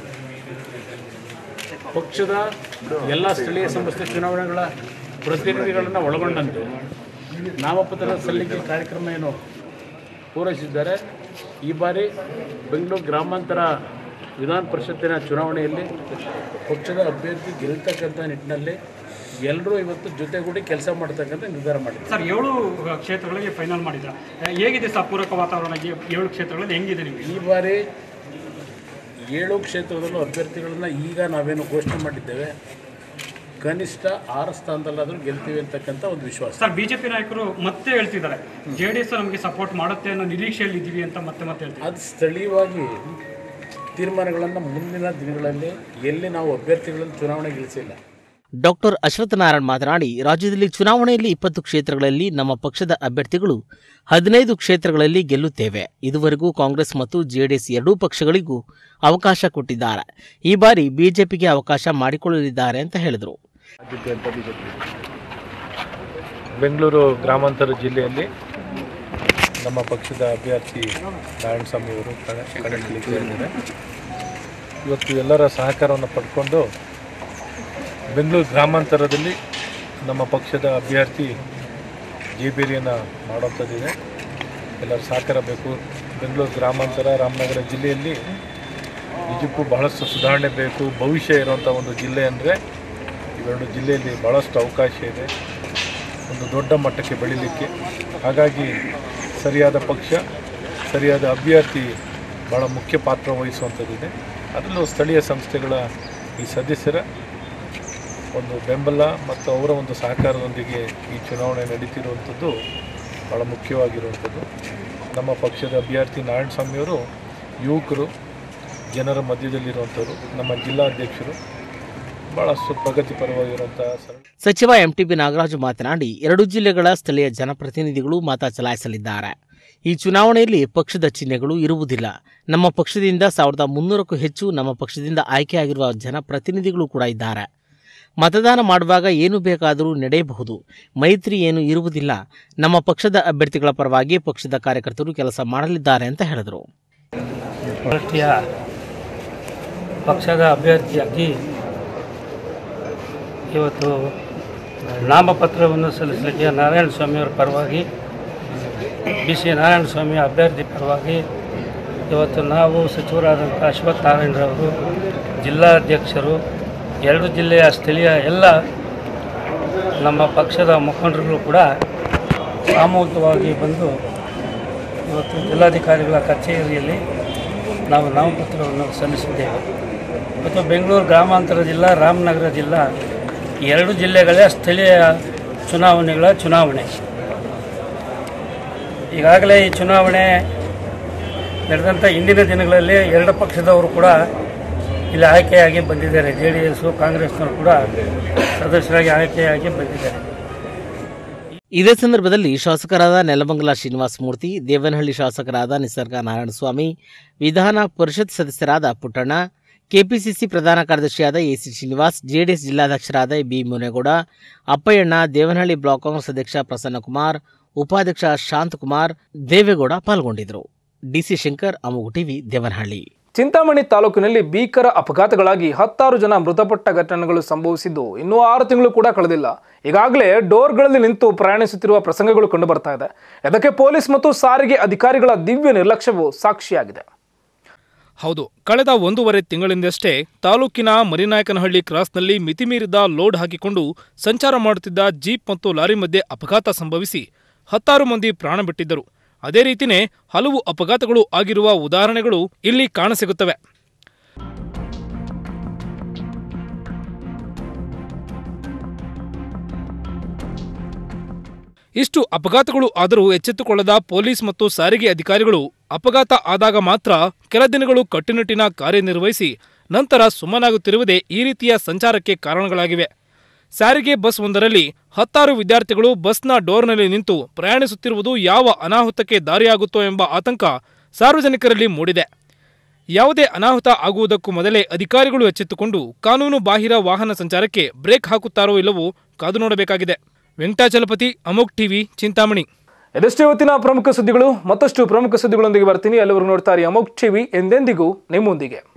K: ಪಕ್ಷದ ಎಲ್ಲ ಸ್ಥಳೀಯ ಸಂಸ್ಥೆ ಚುನಾವಣೆಗಳ ಪ್ರತಿನಿಧಿಗಳನ್ನು ಒಳಗೊಂಡಂತೆ ನಾಮಪತ್ರ ಸಲ್ಲಿಕೆ ಕಾರ್ಯಕ್ರಮ ಏನು ಪೂರೈಸಿದ್ದಾರೆ ಈ ಬಾರಿ ಬೆಂಗಳೂರು ಗ್ರಾಮಾಂತರ ವಿಧಾನ ಪರಿಷತ್ತಿನ ಚುನಾವಣೆಯಲ್ಲಿ ಪಕ್ಷದ ಅಭ್ಯರ್ಥಿ ಗೆಲ್ತಕ್ಕಂಥ ನಿಟ್ಟಿನಲ್ಲಿ ಎಲ್ಲರೂ ಇವತ್ತು ಜೊತೆಗೂಡಿ ಕೆಲಸ ಮಾಡ್ತಕ್ಕಂಥ ನಿರ್ಧಾರ ಮಾಡಿದ್ದಾರೆ
L: ಸರ್ ಏಳು ಕ್ಷೇತ್ರಗಳಿಗೆ ಫೈನಲ್ ಮಾಡಿದ್ರ ಹೇಗಿದೆ ಸರ್ ಪೂರಕ ವಾತಾವರಣ ಈ ಏಳು ಕ್ಷೇತ್ರಗಳಲ್ಲಿ ಹೆಂಗಿದೆ ನಿಮಗೆ
K: ಈ ಬಾರಿ ಏಳು ಕ್ಷೇತ್ರದಲ್ಲೂ ಅಭ್ಯರ್ಥಿಗಳನ್ನ ಈಗ ನಾವೇನು ಘೋಷಣೆ ಮಾಡಿದ್ದೇವೆ ಕನಿಷ್ಠ ಆರು ಸ್ಥಾನದಲ್ಲಾದರೂ ಗೆಲ್ತೀವಿ ಅಂತಕ್ಕಂಥ ಒಂದು ವಿಶ್ವಾಸ
L: ಸರ್ ಬಿಜೆಪಿ ನಾಯಕರು ಮತ್ತೆ ಹೇಳ್ತಿದ್ದಾರೆ ಜೆ ಡಿ ಎಸ್ ನಮಗೆ ಸಪೋರ್ಟ್ ಮಾಡುತ್ತೆ ಅನ್ನೋ ನಿರೀಕ್ಷೆಯಲ್ಲಿ ಇದ್ದೀವಿ ಅಂತ ಮತ್ತೆ ಮತ್ತೆ ಹೇಳ್ತಾರೆ
K: ಅದು ಸ್ಥಳೀಯವಾಗಿ ತೀರ್ಮಾನಗಳನ್ನು ಮುಂದಿನ ದಿನಗಳಲ್ಲಿ ಎಲ್ಲಿ ನಾವು ಅಭ್ಯರ್ಥಿಗಳನ್ನು ಚುನಾವಣೆ ಗೆಲ್ಲಿಸಿಲ್ಲ
C: ಡಾಕ್ಟರ್ ಅಶ್ವತ್ಥನಾರಾಯಣ್ ಮಾತನಾಡಿ ರಾಜ್ಯದಲ್ಲಿ ಚುನಾವಣೆಯಲ್ಲಿ ಇಪ್ಪತ್ತು ಕ್ಷೇತ್ರಗಳಲ್ಲಿ ನಮ್ಮ ಪಕ್ಷದ ಅಭ್ಯರ್ಥಿಗಳು ಹದಿನೈದು ಕ್ಷೇತ್ರಗಳಲ್ಲಿ ಗೆಲ್ಲುತ್ತೇವೆ ಇದುವರೆಗೂ ಕಾಂಗ್ರೆಸ್ ಮತ್ತು ಜೆಡಿಎಸ್ ಎರಡೂ ಪಕ್ಷಗಳಿಗೂ ಅವಕಾಶ ಕೊಟ್ಟಿದ್ದಾರೆ ಈ ಬಾರಿ ಬಿಜೆಪಿಗೆ ಅವಕಾಶ ಮಾಡಿಕೊಳ್ಳಲಿದ್ದಾರೆ ಅಂತ ಹೇಳಿದರು
J: ಆದ್ಯತೆ ಅಂತ ಬಿಜೆಪಿ ಬೆಂಗಳೂರು ಗ್ರಾಮಾಂತರ ಜಿಲ್ಲೆಯಲ್ಲಿ ನಮ್ಮ ಪಕ್ಷದ ಅಭ್ಯರ್ಥಿ ನಾರಾಯಣಸ್ವಾಮಿ ಅವರು ಕಣ ಕಣಕ್ಕಿಳಿದ್ದಾರೆ ಇವತ್ತು ಎಲ್ಲರ ಸಹಕಾರವನ್ನು ಪಡ್ಕೊಂಡು ಬೆಂಗಳೂರು ಗ್ರಾಮಾಂತರದಲ್ಲಿ ನಮ್ಮ ಪಕ್ಷದ ಅಭ್ಯರ್ಥಿ ಜೇಬೇರಿಯನ್ನು ಮಾಡೋಂಥದ್ದಿದೆ ಎಲ್ಲರ ಸಹಕಾರ ಬೇಕು ಬೆಂಗಳೂರು ಗ್ರಾಮಾಂತರ ರಾಮನಗರ ಜಿಲ್ಲೆಯಲ್ಲಿ ನಿಜಕ್ಕೂ ಬಹಳಷ್ಟು ಸುಧಾರಣೆ ಬೇಕು ಭವಿಷ್ಯ ಇರುವಂಥ ಒಂದು ಜಿಲ್ಲೆ ಅಂದರೆ ಇವೆರಡು ಜಿಲ್ಲೆಯಲ್ಲಿ ಭಾಳಷ್ಟು ಅವಕಾಶ ಇದೆ ಒಂದು ದೊಡ್ಡ ಮಟ್ಟಕ್ಕೆ ಬೆಳೀಲಿಕ್ಕೆ ಹಾಗಾಗಿ ಸರಿಯಾದ ಪಕ್ಷ ಸರಿಯಾದ ಅಭ್ಯರ್ಥಿ ಭಾಳ ಮುಖ್ಯ ಪಾತ್ರ ವಹಿಸುವಂಥದ್ದಿದೆ ಅದರಲ್ಲೂ ಸ್ಥಳೀಯ ಸಂಸ್ಥೆಗಳ ಈ ಸದಸ್ಯರ ಒಂದು ಬೆಂಬಲ ಮತ್ತು ಅವರ ಒಂದು ಸಹಕಾರದೊಂದಿಗೆ ಈ ಚುನಾವಣೆ ನಡೀತಿರುವಂಥದ್ದು ಭಾಳ ಮುಖ್ಯವಾಗಿರುವಂಥದ್ದು ನಮ್ಮ ಪಕ್ಷದ ಅಭ್ಯರ್ಥಿ ನಾರಾಯಣಸ್ವಾಮಿಯವರು ಯುವಕರು ಜನರ ಮಧ್ಯದಲ್ಲಿರುವಂಥವ್ರು ನಮ್ಮ ಜಿಲ್ಲಾಧ್ಯಕ್ಷರು ಭಾಳಷ್ಟು ಪ್ರಗತಿಪರವಾಗಿರುವಂಥ ಸರ್
C: ಸಚಿವ ಎಂಟಿಬಿ ನಾಗರಾಜು ಮಾತನಾಡಿ ಎರಡು ಜಿಲ್ಲೆಗಳ ಸ್ಥಳೀಯ ಜನಪ್ರತಿನಿಧಿಗಳು ಮತ ಚಲಾಯಿಸಲಿದ್ದಾರೆ ಈ ಚುನಾವಣೆಯಲ್ಲಿ ಪಕ್ಷದ ಚಿಹ್ನೆಗಳು ಇರುವುದಿಲ್ಲ ನಮ್ಮ ಪಕ್ಷದಿಂದ ಸಾವಿರದ ಮುನ್ನೂರಕ್ಕೂ ಹೆಚ್ಚು ನಮ್ಮ ಪಕ್ಷದಿಂದ ಆಯ್ಕೆಯಾಗಿರುವ ಜನಪ್ರತಿನಿಧಿಗಳು ಕೂಡ ಇದ್ದಾರೆ ಮತದಾನ ಮಾಡುವಾಗ ಏನು ಬೇಕಾದರೂ ನಡೆಯಬಹುದು ಮೈತ್ರಿ ಏನು ಇರುವುದಿಲ್ಲ ನಮ್ಮ ಪಕ್ಷದ ಅಭ್ಯರ್ಥಿಗಳ ಪರವಾಗಿ ಪಕ್ಷದ ಕಾರ್ಯಕರ್ತರು ಕೆಲಸ ಮಾಡಲಿದ್ದಾರೆ ಅಂತ ಹೇಳಿದರು
M: ಪಾರ್ಟಿಯ ಪಕ್ಷದ ಅಭ್ಯರ್ಥಿಯಾಗಿ ಇವತ್ತು ನಾಮಪತ್ರವನ್ನು ಸಲ್ಲಿಸಲಿಕ್ಕೆ ನಾರಾಯಣ ಸ್ವಾಮಿಯವರ ಪರವಾಗಿ ಬಿ ಸಿ ನಾರಾಯಣ ಸ್ವಾಮಿ ಅಭ್ಯರ್ಥಿ ಪರವಾಗಿ ಇವತ್ತು ನಾವು ಸಚಿವರಾದಂಥ ಅಶ್ವಥ್ ನಾರಾಯಣರವರು ಜಿಲ್ಲಾಧ್ಯಕ್ಷರು ಎರಡು ಜಿಲ್ಲೆಯ ಸ್ಥಳೀಯ ಎಲ್ಲ ನಮ್ಮ ಪಕ್ಷದ ಮುಖಂಡರುಗಳು ಕೂಡ ಸಾಮೂಹಿಕವಾಗಿ ಬಂದು ಇವತ್ತು ಜಿಲ್ಲಾಧಿಕಾರಿಗಳ ಕಚೇರಿಯಲ್ಲಿ ನಾವು ನಾಮಪತ್ರವನ್ನು ಸಲ್ಲಿಸಿದ್ದೇವೆ ಮತ್ತು ಬೆಂಗಳೂರು ಗ್ರಾಮಾಂತರ ಜಿಲ್ಲಾ ರಾಮನಗರ ಜಿಲ್ಲಾ ಎರಡು ಜಿಲ್ಲೆಗಳ ಸ್ಥಳೀಯ ಚುನಾವಣೆಗಳ ಚುನಾವಣೆ ಈಗಾಗಲೇ ಈ ಚುನಾವಣೆ ನಡೆದಂಥ ಇಂದಿನ ದಿನಗಳಲ್ಲಿ ಎರಡು ಪಕ್ಷದವರು ಕೂಡ ಇಲ್ಲಿ ಆಯ್ಕೆಯಾಗಿ ಬಂದಿದ್ದಾರೆ ಜೆ ಡಿ ಎಸ್ ಕಾಂಗ್ರೆಸ್ನವರು ಕೂಡ ಸದಸ್ಯರಾಗಿ ಆಯ್ಕೆಯಾಗಿ ಬಂದಿದ್ದಾರೆ
C: ಇದೇ ಸಂದರ್ಭದಲ್ಲಿ ಶಾಸಕರಾದ ನೆಲಮಂಗಲ ಶ್ರೀನಿವಾಸ ಮೂರ್ತಿ ದೇವನಹಳ್ಳಿ ಶಾಸಕರಾದ ನಿಸರ್ಗ ನಾರಾಯಣಸ್ವಾಮಿ ವಿಧಾನ ಪರಿಷತ್ ಸದಸ್ಯರಾದ ಪುಟ್ಟಣ್ಣ ಕೆಪಿಸಿಸಿ ಪ್ರಧಾನ ಕಾರ್ಯದರ್ಶಿಯಾದ ಎಸಿ ಶ್ರೀನಿವಾಸ್ ಜೆಡಿಎಸ್ ಜಿಲ್ಲಾಧ್ಯಕ್ಷರಾದ B Munegowda Appayyanna Devanahalli block Congress ಅಧ್ಯಕ್ಷ ಪ್ರಸನ್ನಕುಮಾರ್ ಉಪಾಧ್ಯಕ್ಷ ಶಾಂತಕುಮಾರ್ ದೇವೇಗೌಡ ಪಾಲ್ಗೊಂಡಿದ್ದರು ಡಿಸಿ ಶಂಕರ್ ಅಮುಗು ಟಿವಿ ದೇವನಹಳ್ಳಿ
A: ಚಿಂತಾಮಣಿ ತಾಲೂಕಿನಲ್ಲಿ ಭೀಕರ ಅಪಘಾತಗಳಾಗಿ ಹತ್ತಾರು ಜನ ಮೃತಪಟ್ಟ ಘಟನೆಗಳು ಸಂಭವಿಸಿದ್ದು ಇನ್ನೂ ಆರು ತಿಂಗಳು ಕೂಡ ಕಳೆದಿಲ್ಲ ಈಗಾಗಲೇ ಡೋರ್ಗಳಲ್ಲಿ ನಿಂತು ಪ್ರಯಾಣಿಸುತ್ತಿರುವ ಪ್ರಸಂಗಗಳು ಕಂಡು ಬರ್ತಾ ಇದೆ ಇದಕ್ಕೆ ಪೊಲೀಸ್ ಮತ್ತು ಸಾರಿಗೆ ಅಧಿಕಾರಿಗಳ ದಿವ್ಯ ನಿರ್ಲಕ್ಷ್ಯವು ಸಾಕ್ಷಿಯಾಗಿದೆ
B: ಹೌದು ಕಳೆದ ಒಂದೂವರೆ ತಿಂಗಳಿಂದಷ್ಟೇ ತಾಲೂಕಿನ ಮರಿನಾಯಕನಹಳ್ಳಿ ಕ್ರಾಸ್ನಲ್ಲಿ ಮಿತಿಮೀರಿದ ಲೋಡ್ ಹಾಕಿಕೊಂಡು ಸಂಚಾರ ಮಾಡುತ್ತಿದ್ದ ಜೀಪ್ ಮತ್ತು ಲಾರಿ ಮಧ್ಯೆ ಅಪಘಾತ ಸಂಭವಿಸಿ ಹತ್ತಾರು ಮಂದಿ ಪ್ರಾಣ ಬಿಟ್ಟಿದ್ದರು ಅದೇ ರೀತಿನೇ ಹಲವು ಅಪಘಾತಗಳು ಆಗಿರುವ ಉದಾಹರಣೆಗಳು ಇಲ್ಲಿ ಕಾಣಸಿಗುತ್ತವೆ ಇಷ್ಟು ಅಪಘಾತಗಳು ಆದರೂ ಎಚ್ಚೆತ್ತುಕೊಳ್ಳದ ಪೊಲೀಸ್ ಮತ್ತು ಸಾರಿಗೆ ಅಧಿಕಾರಿಗಳು ಅಪಘಾತ ಆದಾಗ ಮಾತ್ರ ಕೆಲ ದಿನಗಳು ಕಟ್ಟುನಿಟ್ಟಿನ ಕಾರ್ಯನಿರ್ವಹಿಸಿ ನಂತರ ಸುಮ್ಮನಾಗುತ್ತಿರುವುದೇ ಈ ರೀತಿಯ ಸಂಚಾರಕ್ಕೆ ಕಾರಣಗಳಾಗಿವೆ ಸಾರಿಗೆ ಬಸ್ ಒಂದರಲ್ಲಿ ಹತ್ತಾರು ವಿದ್ಯಾರ್ಥಿಗಳು ಬಸ್ನ ಡೋರ್ನಲ್ಲಿ ನಿಂತು ಪ್ರಯಾಣಿಸುತ್ತಿರುವುದು ಯಾವ ಅನಾಹುತಕ್ಕೆ ದಾರಿಯಾಗುತ್ತೋ ಎಂಬ ಆತಂಕ ಸಾರ್ವಜನಿಕರಲ್ಲಿ ಮೂಡಿದೆ ಯಾವುದೇ ಅನಾಹುತ ಆಗುವುದಕ್ಕೂ ಮೊದಲೇ ಅಧಿಕಾರಿಗಳು ಎಚ್ಚೆತ್ತುಕೊಂಡು ಕಾನೂನು ಬಾಹಿರ ವಾಹನ ಸಂಚಾರಕ್ಕೆ ಬ್ರೇಕ್ ಹಾಕುತ್ತಾರೋ ಇಲ್ಲವೋ ಕಾದು ನೋಡಬೇಕಾಗಿದೆ ವೆಂಕಟಾಚಲಪತಿ ಅಮೋಕ್ ಟಿವಿ ಚಿಂತಾಮಣಿ
A: ಇದಷ್ಟೇ ಇವತ್ತಿನ ಪ್ರಮುಖ ಸುದ್ದಿಗಳು ಮತ್ತಷ್ಟು ಪ್ರಮುಖ ಸುದ್ದಿಗಳೊಂದಿಗೆ ಬರ್ತೀನಿ ಎಲ್ಲರೂ ನೋಡ್ತಾರೆ ಅಮೋಕ್ ಟಿವಿ ಎಂದೆಂದಿಗೂ ನಿಮ್ಮೊಂದಿಗೆ